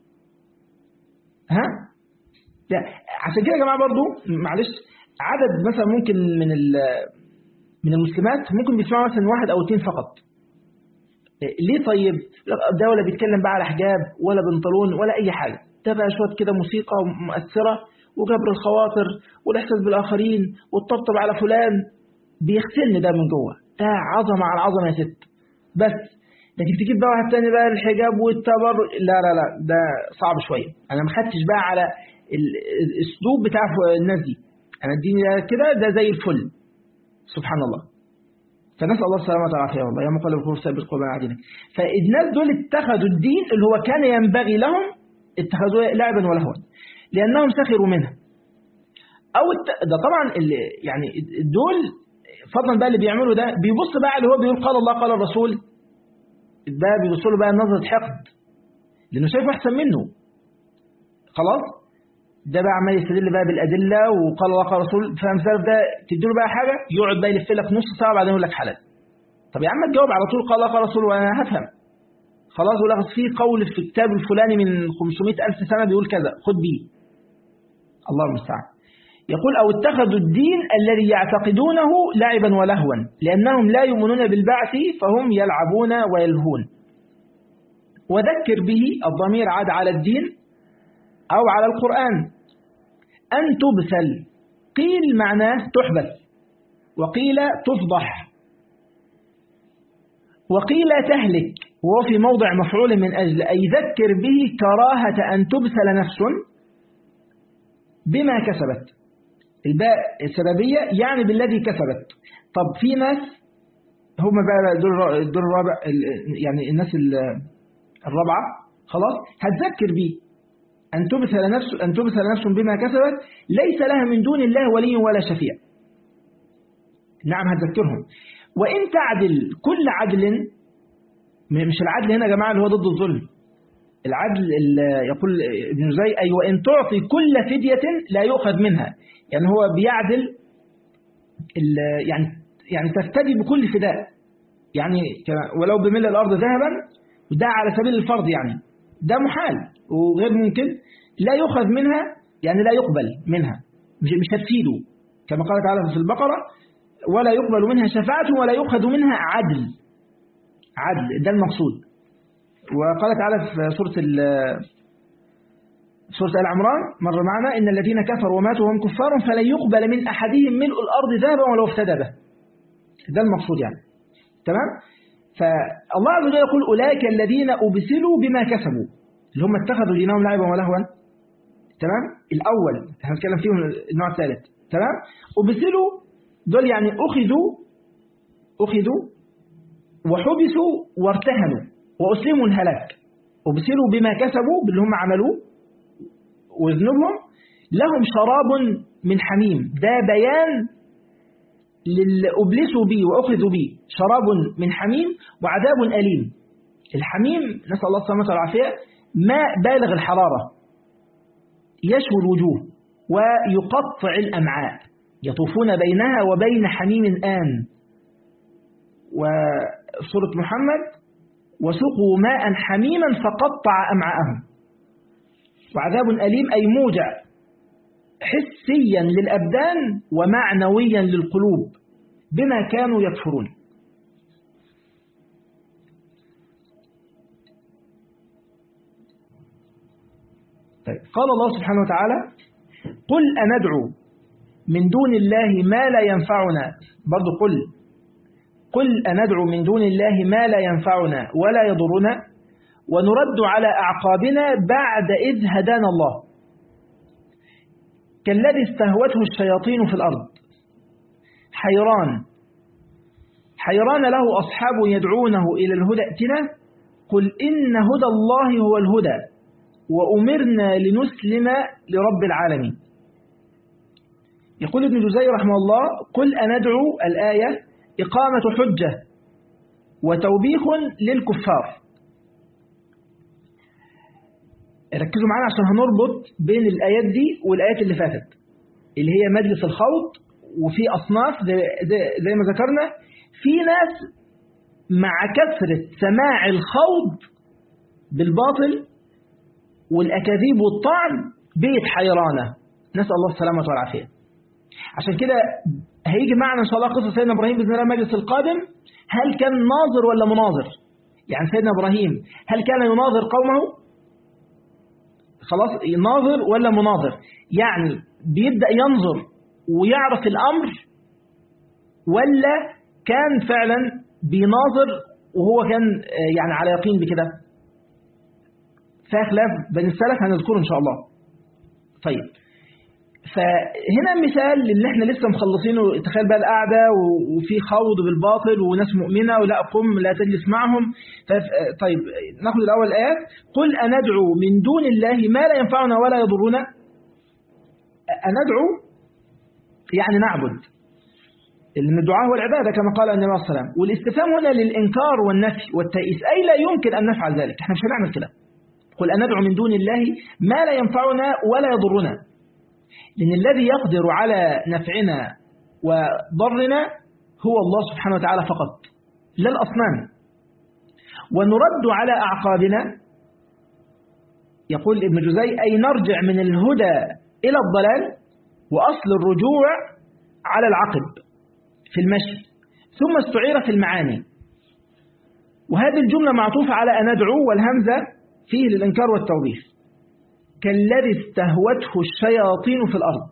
ها لا عشان كده يا جماعه برضو معلش عدد مثلا ممكن من من المسلمات ممكن بيسمعوا مثلا واحد او اثنين فقط ليه طيب ده ولا بيتكلم بقى على حجاب ولا بنطلون ولا اي حاجه ده بقى شويه كده موسيقى مؤثره وجبر الخواطر والاحساس بالاخرين والطبطب على فلان بيغسلني ده من جوه ده عظمه على عظمه يا ست بس لكن تجيب بقى واحد تاني بقى الحجاب والتبرج لا لا لا ده صعب شويه انا ما خدتش بقى على الاسلوب بتاع الناس دي انا اديني كده ده زي الفل سبحان الله فنسال الله السلامه والعافيه والله يا مقلب القلوب ثبت قلوبنا عدينا فالناس دول اتخذوا الدين اللي هو كان ينبغي لهم اتخذوه لعبا ولهوا لانهم سخروا منه او الت... ده طبعا اللي يعني دول فضلا بقى اللي بيعملوا ده بيبص بقى اللي هو بيقول قال الله قال الرسول ده بيبص له بقى نظره حقد لانه شايفه احسن منه خلاص ده بقى عمال يستدل بقى بالادله وقال الله قال رسول فامثال ده تديله بقى حاجه يقعد بقى يلف لك نص ساعه وبعدين يقول لك حلال طب يا عم تجاوب على طول قال الله قال رسول وانا هفهم خلاص ولا في قول في الكتاب الفلاني من 500 ألف سنة بيقول كذا خد بيه الله المستعان يقول أو اتخذوا الدين الذي يعتقدونه لعبا ولهوا لأنهم لا يؤمنون بالبعث فهم يلعبون ويلهون وذكر به الضمير عاد على الدين أو على القرآن أن تبسل قيل معناه تحبس وقيل تفضح وقيل تهلك وهو في موضع مفعول من أجل أي ذكر به كراهة أن تبسل نفس بما كسبت الباء السببية يعني بالذي كسبت طب في ناس هم بقى دول الدور الرابع يعني الناس الرابعة خلاص هتذكر به أن تبسل نفس أن تبسل نفس بما كسبت ليس لها من دون الله ولي ولا شفيع نعم هتذكرهم وإن تعدل كل عدل مش العدل هنا يا جماعة اللي هو ضد الظلم العدل يقول ابن زي أي وإن تعطي كل فدية لا يؤخذ منها يعني هو بيعدل يعني يعني تفتدي بكل فداء يعني ولو بملء الأرض ذهبا وده على سبيل الفرض يعني ده محال وغير ممكن لا يؤخذ منها يعني لا يقبل منها مش هتفيده كما قال تعالى في البقرة ولا يقبل منها شفاعة ولا يؤخذ منها عدل عدل ده المقصود وقال تعالى في سورة سورة آل عمران مر معنا إن الذين كفروا وماتوا وهم كفار فلن يقبل من أحدهم ملء الأرض ذهبا ولو افتدى به ده المقصود يعني تمام فالله عز وجل يقول أولئك الذين أبسلوا بما كسبوا اللي هم اتخذوا دينهم لعبا ولهوا تمام الأول هنتكلم فيهم النوع الثالث تمام أبسلوا دول يعني أخذوا أخذوا وحبسوا وارتهنوا وأسلموا الهلاك أبسلوا بما كسبوا باللي هم عملوه وذنوبهم لهم شراب من حميم ده بيان للي أبلسوا به وأخذوا به شراب من حميم وعذاب أليم الحميم نسأل الله السلامة والعافية ماء بالغ الحرارة يشوي الوجوه ويقطع الأمعاء يطوفون بينها وبين حميم آن وسورة محمد وسقوا ماء حميما فقطع أمعاءهم وعذاب أليم أي موجع حسيا للأبدان ومعنويا للقلوب بما كانوا يكفرون طيب قال الله سبحانه وتعالى قل أندعو من دون الله ما لا ينفعنا برضو قل قل أندعو من دون الله ما لا ينفعنا ولا يضرنا ونرد على أعقابنا بعد إذ هدانا الله كالذي استهوته الشياطين في الأرض حيران حيران له أصحاب يدعونه إلى الهدى ائتنا قل إن هدى الله هو الهدى وأمرنا لنسلم لرب العالمين يقول ابن جزي رحمه الله قل أندعو الآية إقامة حجة وتوبيخ للكفار ركزوا معانا عشان هنربط بين الآيات دي والآيات اللي فاتت اللي هي مجلس الخوض وفي أصناف زي, زي ما ذكرنا في ناس مع كثرة سماع الخوض بالباطل والأكاذيب والطعن بيت حيرانة نسأل الله السلامة والعافية عشان كده هيجي معنا إن شاء الله قصة سيدنا إبراهيم بإذن الله المجلس القادم هل كان ناظر ولا مناظر يعني سيدنا إبراهيم هل كان يناظر قومه خلاص ناظر ولا مناظر يعني بيبدأ ينظر ويعرف الأمر ولا كان فعلا بيناظر وهو كان يعني على يقين بكده فيها خلاف بين السلف هنذكره إن شاء الله طيب فهنا مثال اللي احنا لسه مخلصينه تخيل بقى القعده وفي خوض بالباطل وناس مؤمنه ولا قم لا تجلس معهم طيب ناخذ الاول الايات قل اندعو من دون الله ما لا ينفعنا ولا يضرنا اندعو يعني نعبد لأن الدعاء هو العبادة كما قال النبي صلى الله عليه وسلم والاستفهام هنا للإنكار والنفي والتأييس أي لا يمكن أن نفعل ذلك احنا مش هنعمل كده قل أندعو من دون الله ما لا ينفعنا ولا يضرنا لأن الذي يقدر على نفعنا وضرنا هو الله سبحانه وتعالى فقط لا الأصنام ونرد على أعقابنا يقول ابن جزي أي نرجع من الهدى إلى الضلال وأصل الرجوع على العقب في المشي ثم استعير في المعاني وهذه الجملة معطوفة على أن ندعو والهمزة فيه للإنكار والتوبيخ كالذي استهوته الشياطين في الأرض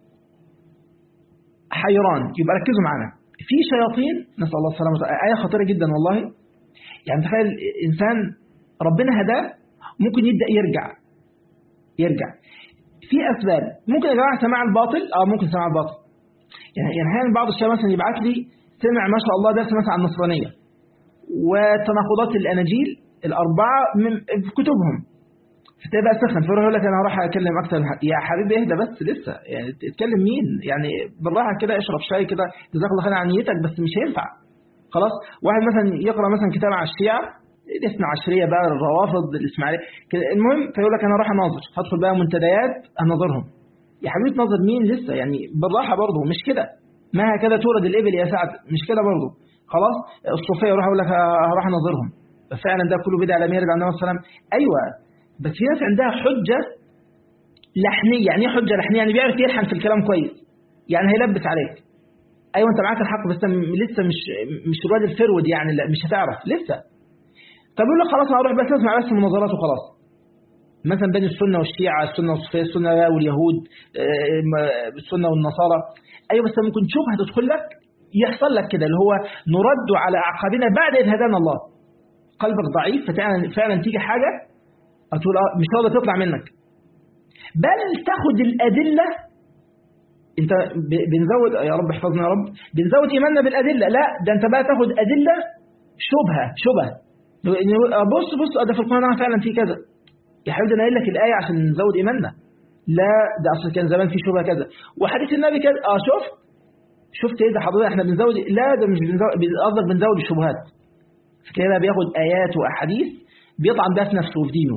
حيران يبقى ركزوا معنا في شياطين نسأل الله السلامة آية خطيرة جدا والله يعني تخيل إنسان ربنا هداه ممكن يبدأ يرجع يرجع في أسباب ممكن يا جماعة سماع الباطل أو ممكن سماع الباطل يعني يعني أحيانا بعض الشباب مثلا يبعت لي سمع ما شاء الله درس مثلا عن النصرانية وتناقضات الأناجيل الأربعة من في كتبهم فتبقى سخن فيروح يقول لك أنا هروح أكلم أكثر يا حبيبي اهدى بس لسه يعني تتكلم مين يعني بالراحة كده اشرب شاي كده جزاك الله خير عن نيتك بس مش هينفع خلاص واحد مثلا يقرأ مثلا كتاب على الشيعة الاثنى عشرية بقى الروافض الإسماعيلية المهم فيقول لك أنا راح أناظر هدخل بقى منتديات أناظرهم يا حبيبي تناظر مين لسه يعني بالراحة برضه مش كده ما هكذا تورد الإبل يا سعد مش كده برضه خلاص الصوفية يروح يقول لك هروح أناظرهم فعلا ده كله بدعة لم يرد عن النبي صلى الله عليه وسلم أيوه بس في ناس عندها حجة لحنية يعني ايه حجة لحنية يعني بيعرف يلحن في الكلام كويس يعني هيلبس عليك أيوه أنت معاك الحق بس لسه مش مش الواد الفرود يعني لا مش هتعرف لسه طب يقول لك خلاص انا اروح بس اسمع بس مناظرات وخلاص مثلا بين السنه والشيعه السنه والصوفيه السنه واليهود السنه والنصارى ايوه بس ممكن تشوف هتدخل لك يحصل لك كده اللي هو نرد على اعقابنا بعد اذ هدانا الله قلبك ضعيف ففعلا فعلا تيجي حاجه هتقول اه مش راضيه تطلع منك بل تاخد الادله انت بنزود يا رب احفظنا يا رب بنزود ايماننا بالادله لا ده انت بقى تاخد ادله شبهه شبهه بص بص ده في القرآن فعلا في كذا يا حبيبي انا قايل لك الآية عشان نزود إيماننا لا ده أصل كان زمان في شبهة كذا وحديث النبي كذا اه شفت شفت ايه ده حضرتك احنا بنزود لا ده مش بنزود قصدك بنزود الشبهات فكده بياخد آيات وأحاديث بيطعن بها في نفسه وفي دينه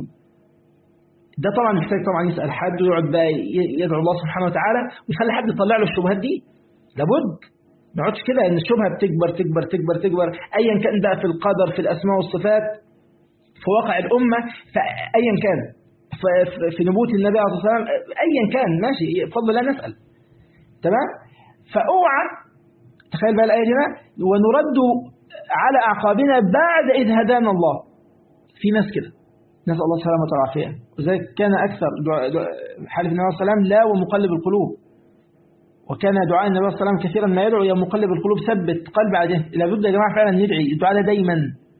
ده طبعا محتاج طبعا يسأل حد ويقعد بقى يدعو الله سبحانه وتعالى ويخلي حد يطلع له الشبهات دي لابد ما يقعدش كده ان الشبهه بتكبر تكبر تكبر تكبر ايا كان بقى في القدر في الاسماء والصفات في واقع الامه ايا كان في نبوة النبي عليه الصلاه والسلام ايا كان ماشي بفضل الله نسال تمام فاوعى تخيل بقى الايه هنا ونرد على اعقابنا بعد اذ هدانا الله في ناس كده نسال الله السلامه والعافيه وذلك كان اكثر حلف النبي صلى الله عليه وسلم لا ومقلب القلوب وكان دعاء النبي صلى الله عليه وسلم كثيرا ما يدعو يا مقلب القلوب ثبت قلب على دين لابد يا جماعه فعلا ندعي الدعاء ده دايما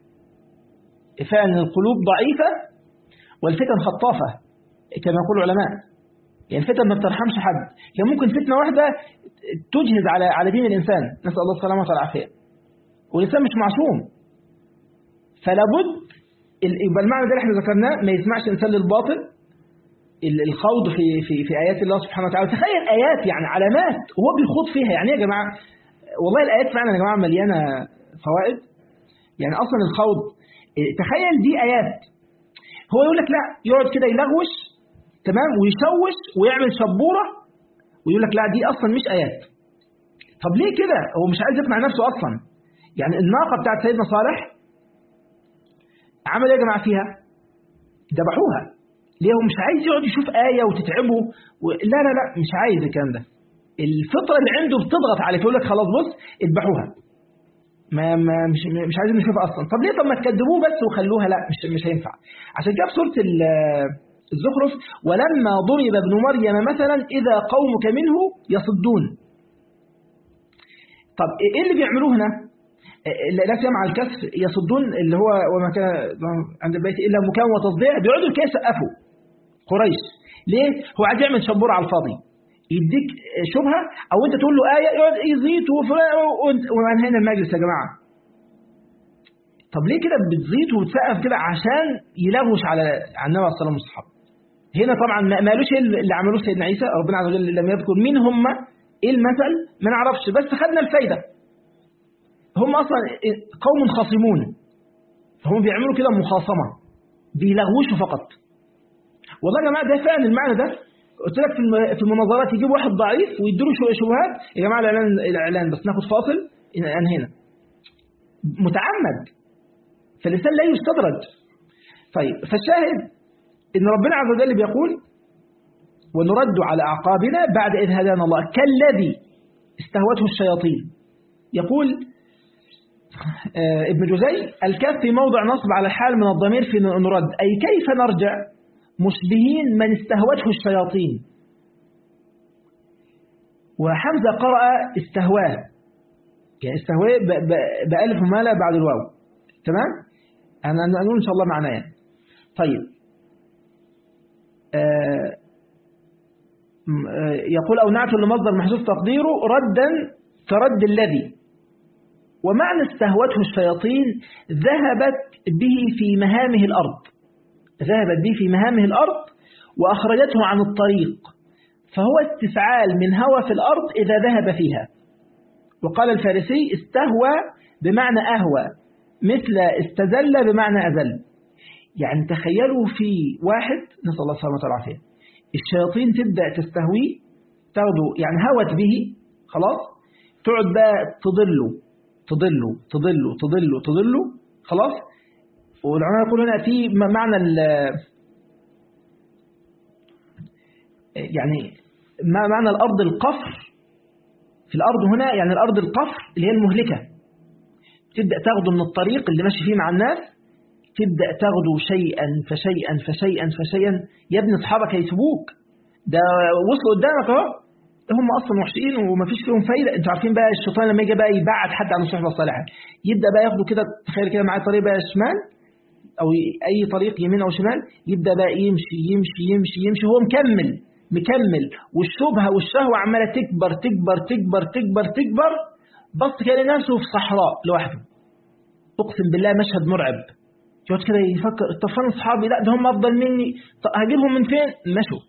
فعلا القلوب ضعيفه والفتن خطافه كما يقول العلماء يعني الفتن ما بترحمش حد يعني ممكن فتنه واحده تجهز على على دين الانسان نسال الله السلامه والعافيه والانسان مش معصوم فلابد يبقى المعنى ده اللي احنا ذكرناه ما يسمعش انسان للباطل الخوض في في في ايات الله سبحانه وتعالى تخيل ايات يعني علامات وهو بيخوض فيها يعني ايه يا جماعه والله الايات فعلا يا جماعه مليانه فوائد يعني اصلا الخوض تخيل دي ايات هو يقول لك لا يقعد كده يلغوش تمام ويشوش ويعمل شبوره ويقول لك لا دي اصلا مش ايات طب ليه كده هو مش عايز يقنع نفسه اصلا يعني الناقه بتاعت سيدنا صالح عمل ايه يا جماعه فيها ذبحوها ليه هو مش عايز يقعد يشوف آية وتتعبه و... لا لا لا مش عايز الكلام ده الفطرة اللي عنده بتضغط عليه يقول لك خلاص بص اذبحوها ما, ما مش مش عايزين نشوفها اصلا طب ليه طب ما تكذبوه بس وخلوها لا مش مش هينفع عشان كده في سوره الزخرف ولما ضرب ابن مريم مثلا اذا قومك منه يصدون طب ايه اللي بيعملوه هنا لا سمع الكسر يصدون اللي هو وما كان عند البيت الا مكان وتصديع بيقعدوا كده يسقفوا قريش ليه هو عايز يعمل شبوره على الفاضي يديك شبهه او انت تقول له ايه يقعد يزيد وانهينا المجلس يا جماعه طب ليه كده بتزيد وتسقف كده عشان يلغوش على على النبي صلى الله عليه وسلم والصحابه هنا طبعا ما قالوش اللي عملوه سيدنا عيسى ربنا عز وجل لم يذكر مين هم ايه المثل ما نعرفش بس خدنا الفايده هم اصلا قوم خصمون فهم بيعملوا كده مخاصمه بيلغوشوا فقط والله يا جماعه ده فعلا المعنى ده قلت لك في الم- في المناظرات يجيب واحد ضعيف ويديله شو- شبهات يا جماعه الاعلان الاعلان بس ناخد فاصل انهينا متعمد فالإنسان لا يستدرج طيب فالشاهد إن ربنا عز وجل بيقول ونرد على أعقابنا بعد إذ هدانا الله كالذي استهوته الشياطين يقول آه ابن جزي الكاف في موضع نصب على الحال من الضمير في نرد أي كيف نرجع مشبهين من استهوته الشياطين وحمزة قرأ استهواه يعني استهواه ب- ب- بألف ومالة بعد الواو تمام أنا أنا أقول إن شاء الله معناه يعني. طيب آه م- آه، يقول أو نعت لمصدر محذوف تقديره ردا كرد الذي ومعنى استهوته الشياطين ذهبت به في مهامه الأرض ذهبت به في مهامه الأرض وأخرجته عن الطريق فهو استفعال من هوى في الأرض إذا ذهب فيها وقال الفارسي استهوى بمعنى أهوى مثل استزل بمعنى أزل يعني تخيلوا في واحد نسأل الله السلامة والعافية الشياطين تبدأ تستهويه تاخده يعني هوت به خلاص تقعد بقى تضله تضله تضله تضله تضله خلاص والعلماء يقولون هنا في م- معنى ال يعني ما معنى الأرض القفر في الأرض هنا يعني الأرض القفر اللي هي المهلكة تبدأ تاخده من الطريق اللي ماشي فيه مع الناس تبدأ تاخده شيئا فشيئا فشيئا فشيئا يا ابن أصحابك هيسيبوك ده وصلوا قدامك اهو هم اصلا وحشين ومفيش فيهم فايده انتوا عارفين بقى الشيطان لما يجي بقى يبعد حد عن الصحبه الصالحه يبدا بقى ياخده كده تخيل كده معاه طريق بقى شمال او ي- اي طريق يمين او شمال يبدا بقى يمشي يمشي يمشي يمشي هو مكمل مكمل والشبهه والشهوه عماله تكبر تكبر تكبر تكبر تكبر بص كده نفسه في صحراء لوحده اقسم بالله مشهد مرعب يقعد كده يفكر طب فين اصحابي لا ده هم افضل مني طب هجيبهم من فين مشوا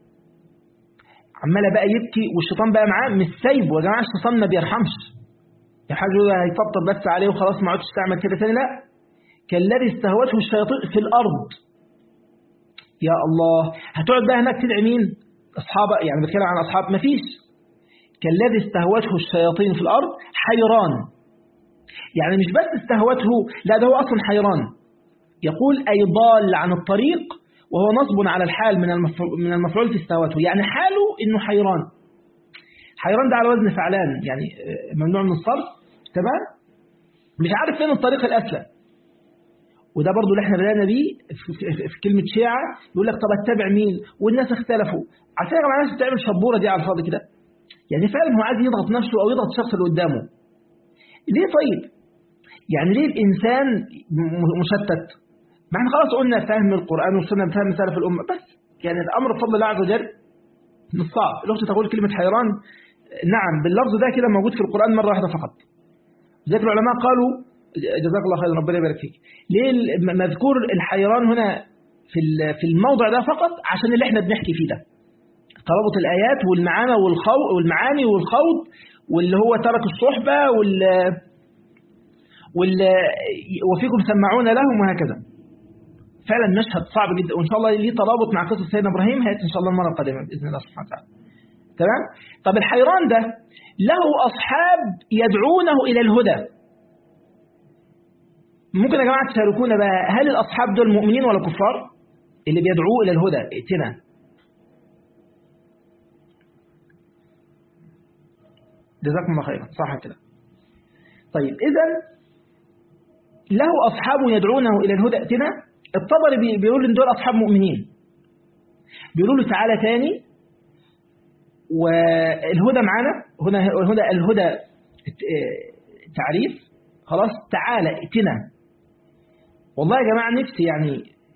عمال بقى يبكي والشيطان بقى معاه مش سايبه يا جماعه الشيطان ما بيرحمش يا حاجه هيطبطب بس عليه وخلاص ما عادش تعمل كده تاني لا كالذي استهوته الشياطين في الارض يا الله هتقعد بقى هناك تدعي مين اصحابك يعني بتكلم عن اصحاب ما فيش كالذي استهوته الشياطين في الارض حيران يعني مش بس استهوته لا ده هو اصلا حيران يقول اي ضال عن الطريق وهو نصب على الحال من المفعول من المفعول في استهوته يعني حاله انه حيران حيران ده على وزن فعلان يعني آه، ممنوع من الصرف تمام مش عارف فين الطريق الاسلم وده برضو اللي احنا بدأنا بيه في, في, في كلمة شيعة يقول لك طب اتبع مين والناس اختلفوا عشان يا جماعه الناس بتعمل شبورة دي على الفاضي كده يعني فعلا هو عايز يضغط نفسه او يضغط الشخص اللي قدامه ليه طيب يعني ليه الانسان م- مشتت ما احنا خلاص قلنا فهم القرآن والسنة بفهم سلف الأمة بس يعني الأمر بفضل الله عز وجل مش صعب الأخت تقول كلمة حيران نعم باللفظ ده كده موجود في القرآن مرة واحدة فقط ذلك العلماء قالوا جزاك الله خيرا ربنا يبارك فيك ليه الم- مذكور الحيران هنا في ال- في الموضع ده فقط عشان اللي احنا بنحكي فيه ده ترابط الآيات والمعاني والخوض والمعاني والخوض واللي هو ترك الصحبة وال وال وفيكم سمعون لهم وهكذا فعلا مشهد صعب جدا وان شاء الله ليه ترابط مع قصه سيدنا ابراهيم هياتي ان شاء الله المره القادمه باذن الله سبحانه وتعالى تمام طب الحيران ده له اصحاب يدعونه الى الهدى ممكن يا جماعه تشاركونا بقى هل الاصحاب دول مؤمنين ولا كفار اللي بيدعوه الى الهدى ائتنا جزاكم الله خيرا صح كده طيب اذا له اصحاب يدعونه الى الهدى ائتنا الطبري بي- بيقول ان دول اصحاب مؤمنين بيقولوا له تعالى تاني والهدى معانا هنا الهدى الهدى ت- تعريف خلاص تعالى ائتنا والله يا جماعه نفسي يعني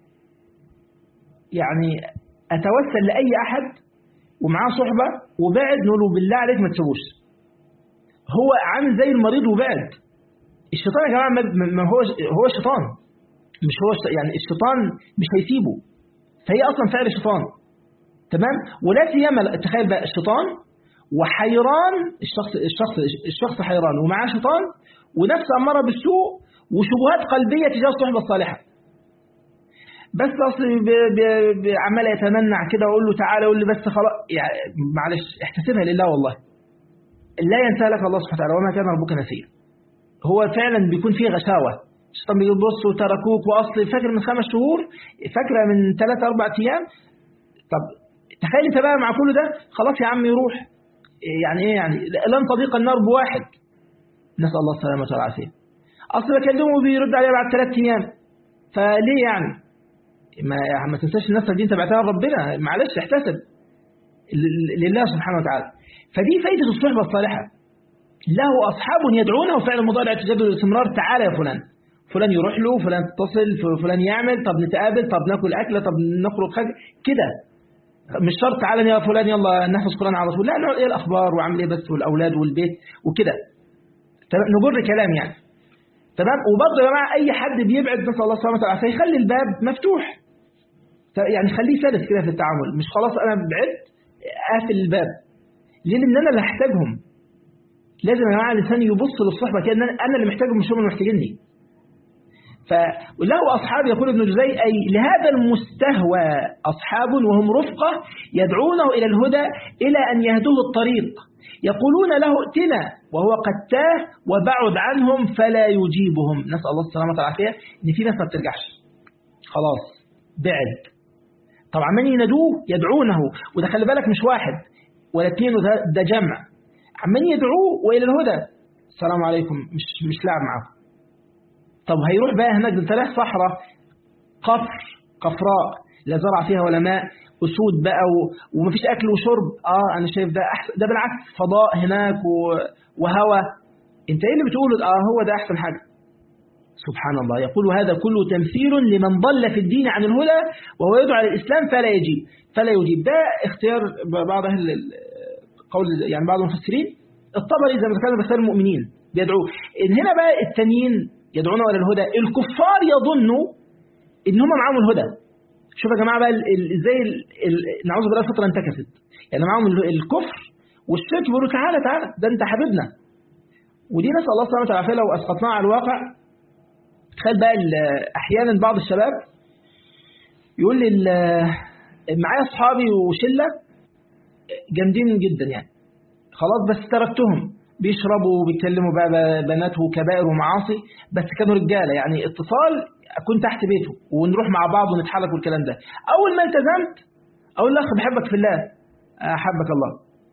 يعني اتوسل لاي احد ومعاه صحبه وبعد نقول له بالله عليك ما تسيبوش هو عامل زي المريض وبعد الشيطان يا جماعه ما- ما هو هو شيطان مش هو الش- يعني الشيطان مش هيسيبه فهي اصلا فعل الشيطان تمام ولا سيما تخيل بقى الشيطان وحيران الشخص الشخص الشخص حيران ومعاه شيطان ونفس اماره بالسوء وشبهات قلبيه تجاه الصحبه الصالحه بس اصل ب- ب- ب- عمال يتمنع كده واقول له تعالى يقول لي بس خلاص يعني معلش احتسبها لله والله لا ينسى لك الله سبحانه وتعالى وما كان ربك نسيا هو فعلا بيكون فيه غشاوه الشيطان بيقول بصوا تركوك واصل فاكر من خمس شهور فاكره من ثلاث اربع ايام طب تخيل انت بقى مع كل ده خلاص يا عم يروح يعني ايه يعني لن تضيق النار بواحد نسال الله السلامه والعافيه اصل بكلمه بيرد عليا بعد ثلاث ايام فليه يعني ما ما تنساش النفس دي انت بعتها لربنا معلش احتسب ل- لله سبحانه وتعالى فدي فايده الصحبه الصالحه له اصحاب يدعونه فعل مضارع تجدد الاستمرار تعالى يا فلان فلان يروح له فلان تتصل ف- فلان يعمل طب نتقابل طب ناكل اكله طب نخرج حاجه كده مش شرط تعالى يا فلان يلا نحفظ قران على طول لا نقعد ايه الاخبار وعامل ايه بس والاولاد والبيت وكده تمام نجر كلام يعني تمام وبرضه يا جماعه اي حد بيبعد نسال الله سبحانه وتعالى فيخلي الباب مفتوح ت- يعني خليه سلس كده في التعامل مش خلاص انا بعدت قافل الباب ليه لان انا اللي هحتاجهم لازم يا جماعه الانسان يبص للصحبه كده إن انا أنا اللي محتاجهم مش هم اللي محتاجيني فله أصحاب يقول ابن جزي أي لهذا المستهوى أصحاب وهم رفقة يدعونه إلى الهدى إلى أن يهدوه الطريق يقولون له ائتنا وهو قد تاه وبعد عنهم فلا يجيبهم نسأل الله السلامة والعافية إن في ناس ما بترجعش خلاص بعد طبعا من ينادوه يدعونه وده خلي بالك مش واحد ولا اثنين وده ده جمع عمال يدعوه وإلى الهدى السلام عليكم مش مش لاعب معاكم طب هيروح بقى هناك ده تلاقي صحراء قفر قفراء لا زرع فيها ولا ماء أسود بقى و... ومفيش أكل وشرب آه أنا شايف ده أحسن ده بالعكس فضاء هناك و... وهواء أنت إيه اللي بتقوله آه هو ده أحسن حاجة سبحان الله يقول هذا كله تمثيل لمن ضل في الدين عن الهدى وهو يدعو على الإسلام فلا يجيب فلا يجيب ده اختيار بعض أهل ال- قول يعني بعض المفسرين الطبري زي ما ذكرنا بيختار المؤمنين بيدعوه إن هنا بقى التانيين يدعون الى الهدى الكفار يظنوا ان هم معاهم الهدى شوف يا جماعه بقى ال- ال- ازاي ال- ال- نعوذ بالله الفطره انتكست يعني معاهم ال- الكفر والشرك بيقولوا تعالى تعالى ده انت حبيبنا ودي نسال الله سبحانه وتعالى لو اسقطناها على الواقع تخيل بقى ال- احيانا بعض الشباب يقول لي ال- معايا اصحابي وشله جامدين جدا يعني خلاص بس تركتهم بيشربوا وبيتكلموا بقى ب- بنات وكبائر ومعاصي بس كانوا رجاله يعني اتصال اكون تحت بيته ونروح مع بعض ونتحرك والكلام ده اول ما التزمت اقول له اخ بحبك في الله احبك الله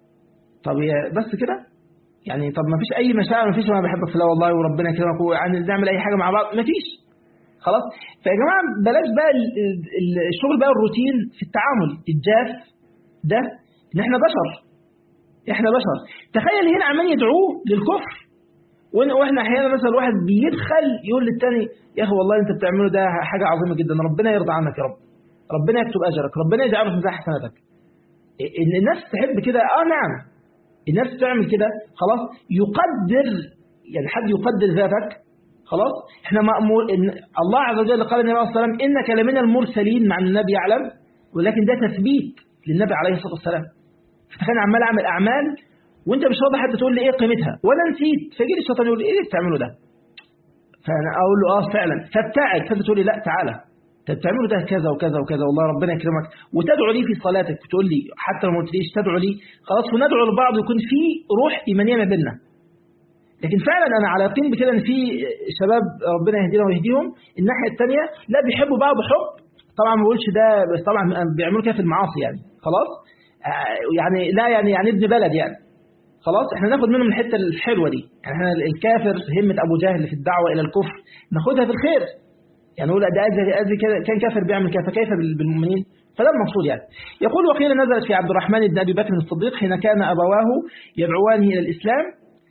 طب يا- بس كده يعني طب ما فيش اي مشاعر ما فيش انا بحبك في الله والله وربنا يكرمك ويعني نعمل اي حاجه مع بعض ما فيش خلاص فيا جماعه بلاش بقى ال- ال- الشغل بقى الروتين في التعامل الجاف ده ان احنا بشر احنا بشر تخيل هنا عمال يدعوه للكفر وإن- واحنا احيانا مثلا الواحد بيدخل يقول للتاني يا اخي والله انت بتعمله ده حاجه عظيمه جدا ربنا يرضى عنك يا رب ربنا يكتب اجرك ربنا يجعله في ميزان حسناتك ان الناس تحب كده اه نعم الناس تعمل كده خلاص يقدر يعني حد يقدر ذاتك خلاص احنا مأمور إن الله عز وجل قال النبي صلى الله عليه وسلم انك لمن المرسلين مع النبي يعلم ولكن ده تثبيت للنبي عليه الصلاه والسلام فتخيل عمال اعمل اعمال وانت مش راضي حتى تقول لي ايه قيمتها وانا نسيت فيجي لي الشيطان يقول لي ايه اللي بتعمله ده فانا اقول له اه فعلا فابتعد فانت تقول لي لا تعالى انت بتعمله ده كذا وكذا وكذا والله ربنا يكرمك وتدعو لي في صلاتك بتقول لي حتى لو ما قلتليش تدعو لي خلاص وندعو لبعض يكون في روح ايمانيه ما بيننا لكن فعلا انا على يقين بكده ان في شباب ربنا يهدينا ويهديهم الناحيه الثانيه لا بيحبوا بعض حب طبعا ما بقولش ده بس طبعا بيعملوا كده في المعاصي يعني خلاص آه، يعني لا يعني يعني ابن بلد يعني خلاص احنا ناخد منهم الحته الحلوه دي يعني احنا الكافر همه ابو جهل في الدعوه الى الكفر ناخدها في الخير يعني نقول ده أزي أزي كده كان كافر بيعمل كده فكيف بال- بالمؤمنين فده المقصود يعني يقول وقيل نزلت في عبد الرحمن بن ابي بكر الصديق حين كان ابواه يدعوانه الى الاسلام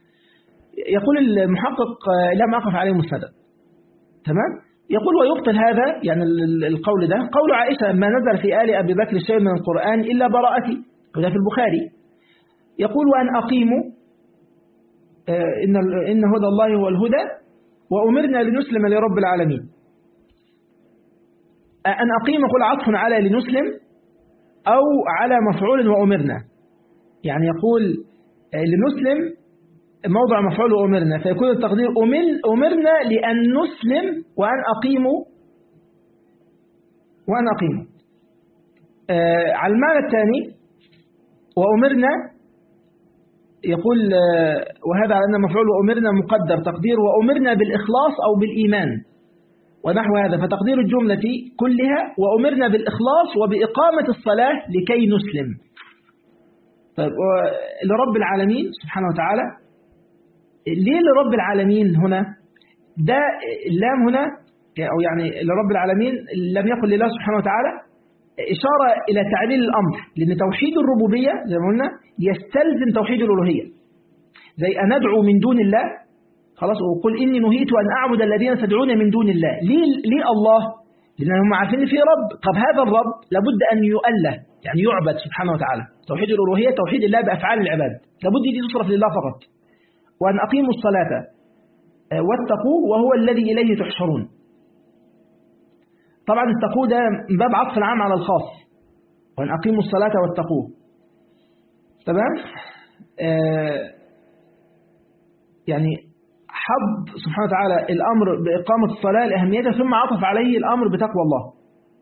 يقول المحقق آه، لم اقف عليه مسندا تمام يقول ويبطل هذا يعني ال- ال- القول ده قول عائشه ما نزل في ال ابي بكر شيء من القران الا براءتي وده في البخاري يقول وان اقيموا آه، ان ال- ان هدى الله هو الهدى وامرنا لنسلم لرب العالمين أن أقيم قل عطف على لنسلم أو على مفعول وأمرنا يعني يقول لنسلم موضع مفعول وأمرنا فيكون التقدير أمل أمرنا لأن نسلم وأن أقيم وأن أقيموا آه على المعنى الثاني وأمرنا يقول آه وهذا على أن مفعول وأمرنا مقدر تقدير وأمرنا بالإخلاص أو بالإيمان ونحو هذا فتقدير الجملة كلها وأمرنا بالإخلاص وبإقامة الصلاة لكي نسلم طيب لرب العالمين سبحانه وتعالى ليه لرب العالمين هنا ده اللام هنا أو يعني لرب العالمين لم يقل لله سبحانه وتعالى إشارة إلى تعليل الأمر لأن توحيد الربوبية زي ما قلنا يستلزم توحيد الألوهية زي أن ندعو من دون الله خلاص وقل إني نهيت أن أعبد الذين تدعون من دون الله ليه, ليه الله لأنهم عارفين إن في رب طب هذا الرب لابد أن يؤله يعني يعبد سبحانه وتعالى توحيد الألوهية توحيد الله بأفعال العباد لابد دي تصرف لله فقط وأن أقيموا الصلاة واتقوه وهو الذي إليه تحشرون طبعا اتقوه ده من باب عطف العام على الخاص وأن أقيموا الصلاة واتقوه تمام آه يعني حب سبحانه وتعالى الأمر بإقامة الصلاة لأهميتها ثم عطف عليه الأمر بتقوى الله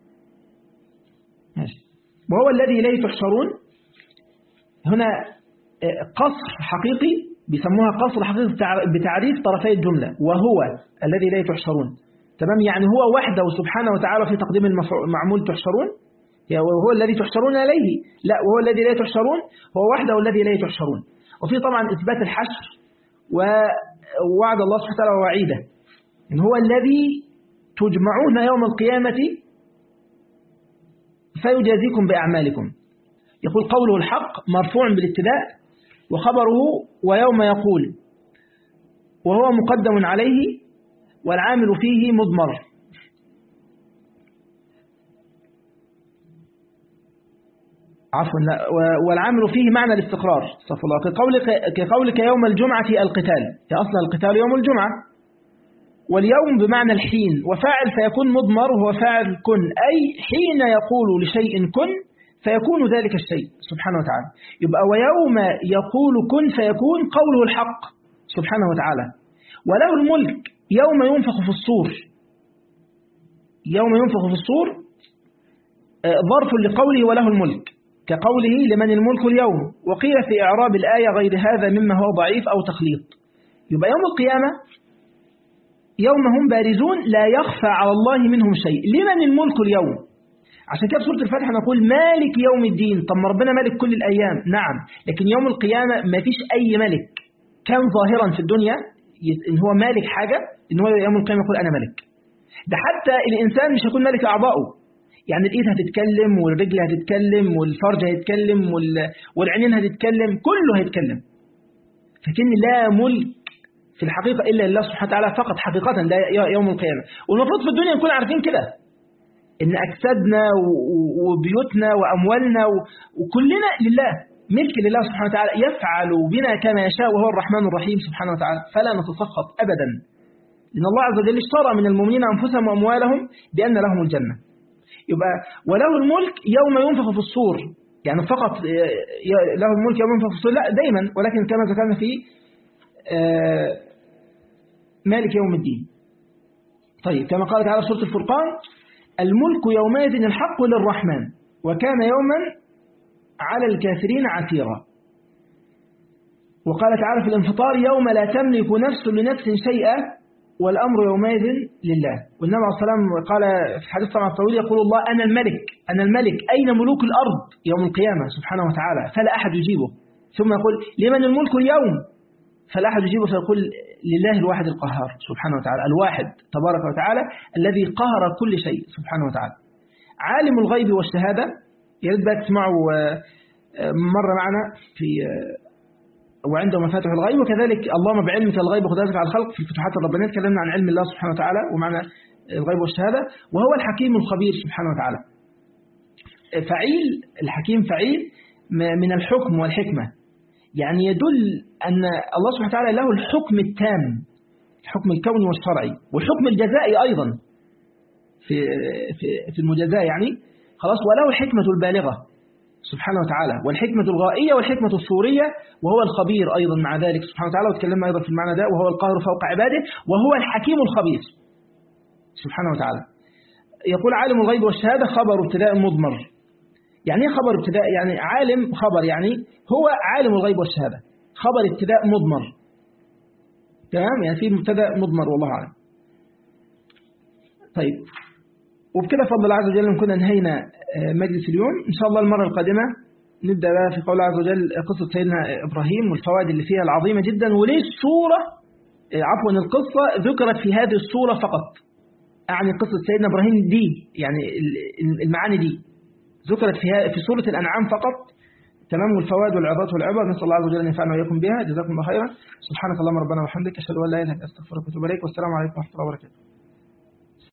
ماشي وهو الذي إليه تحشرون هنا قصر حقيقي بيسموها قصر حقيقي بتعريف طرفي الجملة وهو الذي إليه تحشرون تمام يعني هو وحده سبحانه وتعالى في تقديم المعمول تحشرون وهو الذي تحشرون إليه لا وهو الذي إليه تحشرون هو وحده الذي إليه تحشرون وفي طبعا إثبات الحشر ووعد الله سبحانه وتعالى ووعيده إن هو الذي تجمعون يوم القيامة فيجازيكم بأعمالكم يقول قوله الحق مرفوع بالابتداء وخبره ويوم يقول وهو مقدم عليه والعامل فيه مضمر عفوا لا والعامل فيه معنى الاستقرار استغفر الله كقولك, كقولك يوم الجمعة القتال يا أصل القتال يوم الجمعة واليوم بمعنى الحين وفاعل فيكون مضمر وهو فاعل كن أي حين يقول لشيء كن فيكون ذلك الشيء سبحانه وتعالى يبقى ويوم يقول كن فيكون قوله الحق سبحانه وتعالى وله الملك يوم ينفخ في الصور يوم ينفخ في الصور ظرف لقوله وله الملك كقوله لمن الملك اليوم وقيل في إعراب الآية غير هذا مما هو ضعيف أو تخليط يبقى يوم القيامة يوم هم بارزون لا يخفى على الله منهم شيء لمن الملك اليوم عشان كده في سورة الفاتحة نقول مالك يوم الدين طب ما ربنا مالك كل الأيام نعم لكن يوم القيامة ما فيش أي ملك كان ظاهرا في الدنيا إن هو مالك حاجة إن هو يوم القيامة يقول أنا ملك ده حتى الإنسان مش هيكون ملك أعضائه يعني الإيد هتتكلم والرجل هتتكلم والفرج هيتكلم والعينين هتتكلم كله هيتكلم فكن لا ملك في الحقيقة إلا لله سبحانه وتعالى فقط حقيقة ده يوم القيامة والمفروض في الدنيا نكون عارفين كده إن أجسادنا وبيوتنا وأموالنا وكلنا لله ملك لله سبحانه وتعالى يفعل بنا كما يشاء وهو الرحمن الرحيم سبحانه وتعالى فلا نتسخط أبدا لأن الله عز وجل اشترى من المؤمنين أنفسهم وأموالهم بأن لهم الجنة يبقى وله الملك يوم ينفخ في الصور يعني فقط له الملك يوم ينفخ في الصور لا دايما ولكن كما ذكرنا في مالك يوم الدين طيب كما قال تعالى سورة الفرقان الملك يومئذ الحق للرحمن وكان يوما على الكافرين عسيرا وقال تعالى في الانفطار يوم لا تملك نفس لنفس شيئا والأمر يومئذ لله والنبي عليه الصلاة والسلام قال في حديث طبعا الطويل يقول الله أنا الملك أنا الملك أين ملوك الأرض يوم القيامة سبحانه وتعالى فلا أحد يجيبه ثم يقول لمن الملك اليوم فلا أحد يجيبه فيقول لله الواحد القهار سبحانه وتعالى الواحد تبارك وتعالى الذي قهر كل شيء سبحانه وتعالى عالم الغيب والشهادة يريد بقى تسمعوا مرة معنا في وعنده مفاتح الغيب وكذلك اللهم بعلمك الغيب وقدرتك على الخلق في الفتوحات الربانية تكلمنا عن علم الله سبحانه وتعالى ومعنى الغيب والشهادة وهو الحكيم الخبير سبحانه وتعالى فعيل الحكيم فعيل من الحكم والحكمة يعني يدل أن الله سبحانه وتعالى له الحكم التام الحكم الكوني والشرعي والحكم الجزائي أيضا في في في المجازاة يعني خلاص وله الحكمة البالغة سبحانه وتعالى والحكمة الغائية والحكمة الصورية وهو الخبير أيضا مع ذلك سبحانه وتعالى وتكلمنا أيضا في المعنى ده وهو القاهر فوق عباده وهو الحكيم الخبير سبحانه وتعالى يقول عالم الغيب والشهادة خبر ابتداء مضمر يعني ايه خبر ابتداء يعني عالم خبر يعني هو عالم الغيب والشهادة خبر ابتداء مضمر تمام يعني في مبتدا مضمر والله أعلم طيب وبكده فضل الله عز وجل نكون انهينا مجلس اليوم إن شاء الله المرة القادمة نبدأ بقى في قول الله عز وجل قصة سيدنا إبراهيم والفوائد اللي فيها العظيمة جدا وليه الصورة عفوا القصة ذكرت في هذه الصورة فقط أعني قصة سيدنا إبراهيم دي يعني المعاني دي ذكرت فيها في سورة الأنعام فقط تمام الفوائد والعظات والعبر نسأل الله عز وجل أن ينفعنا وإياكم بها جزاكم الله خيرا سبحانك اللهم ربنا وبحمدك أشهد أن لا إله إلا أنت أستغفرك وأتوب إليك والسلام عليكم ورحمة الله وبركاته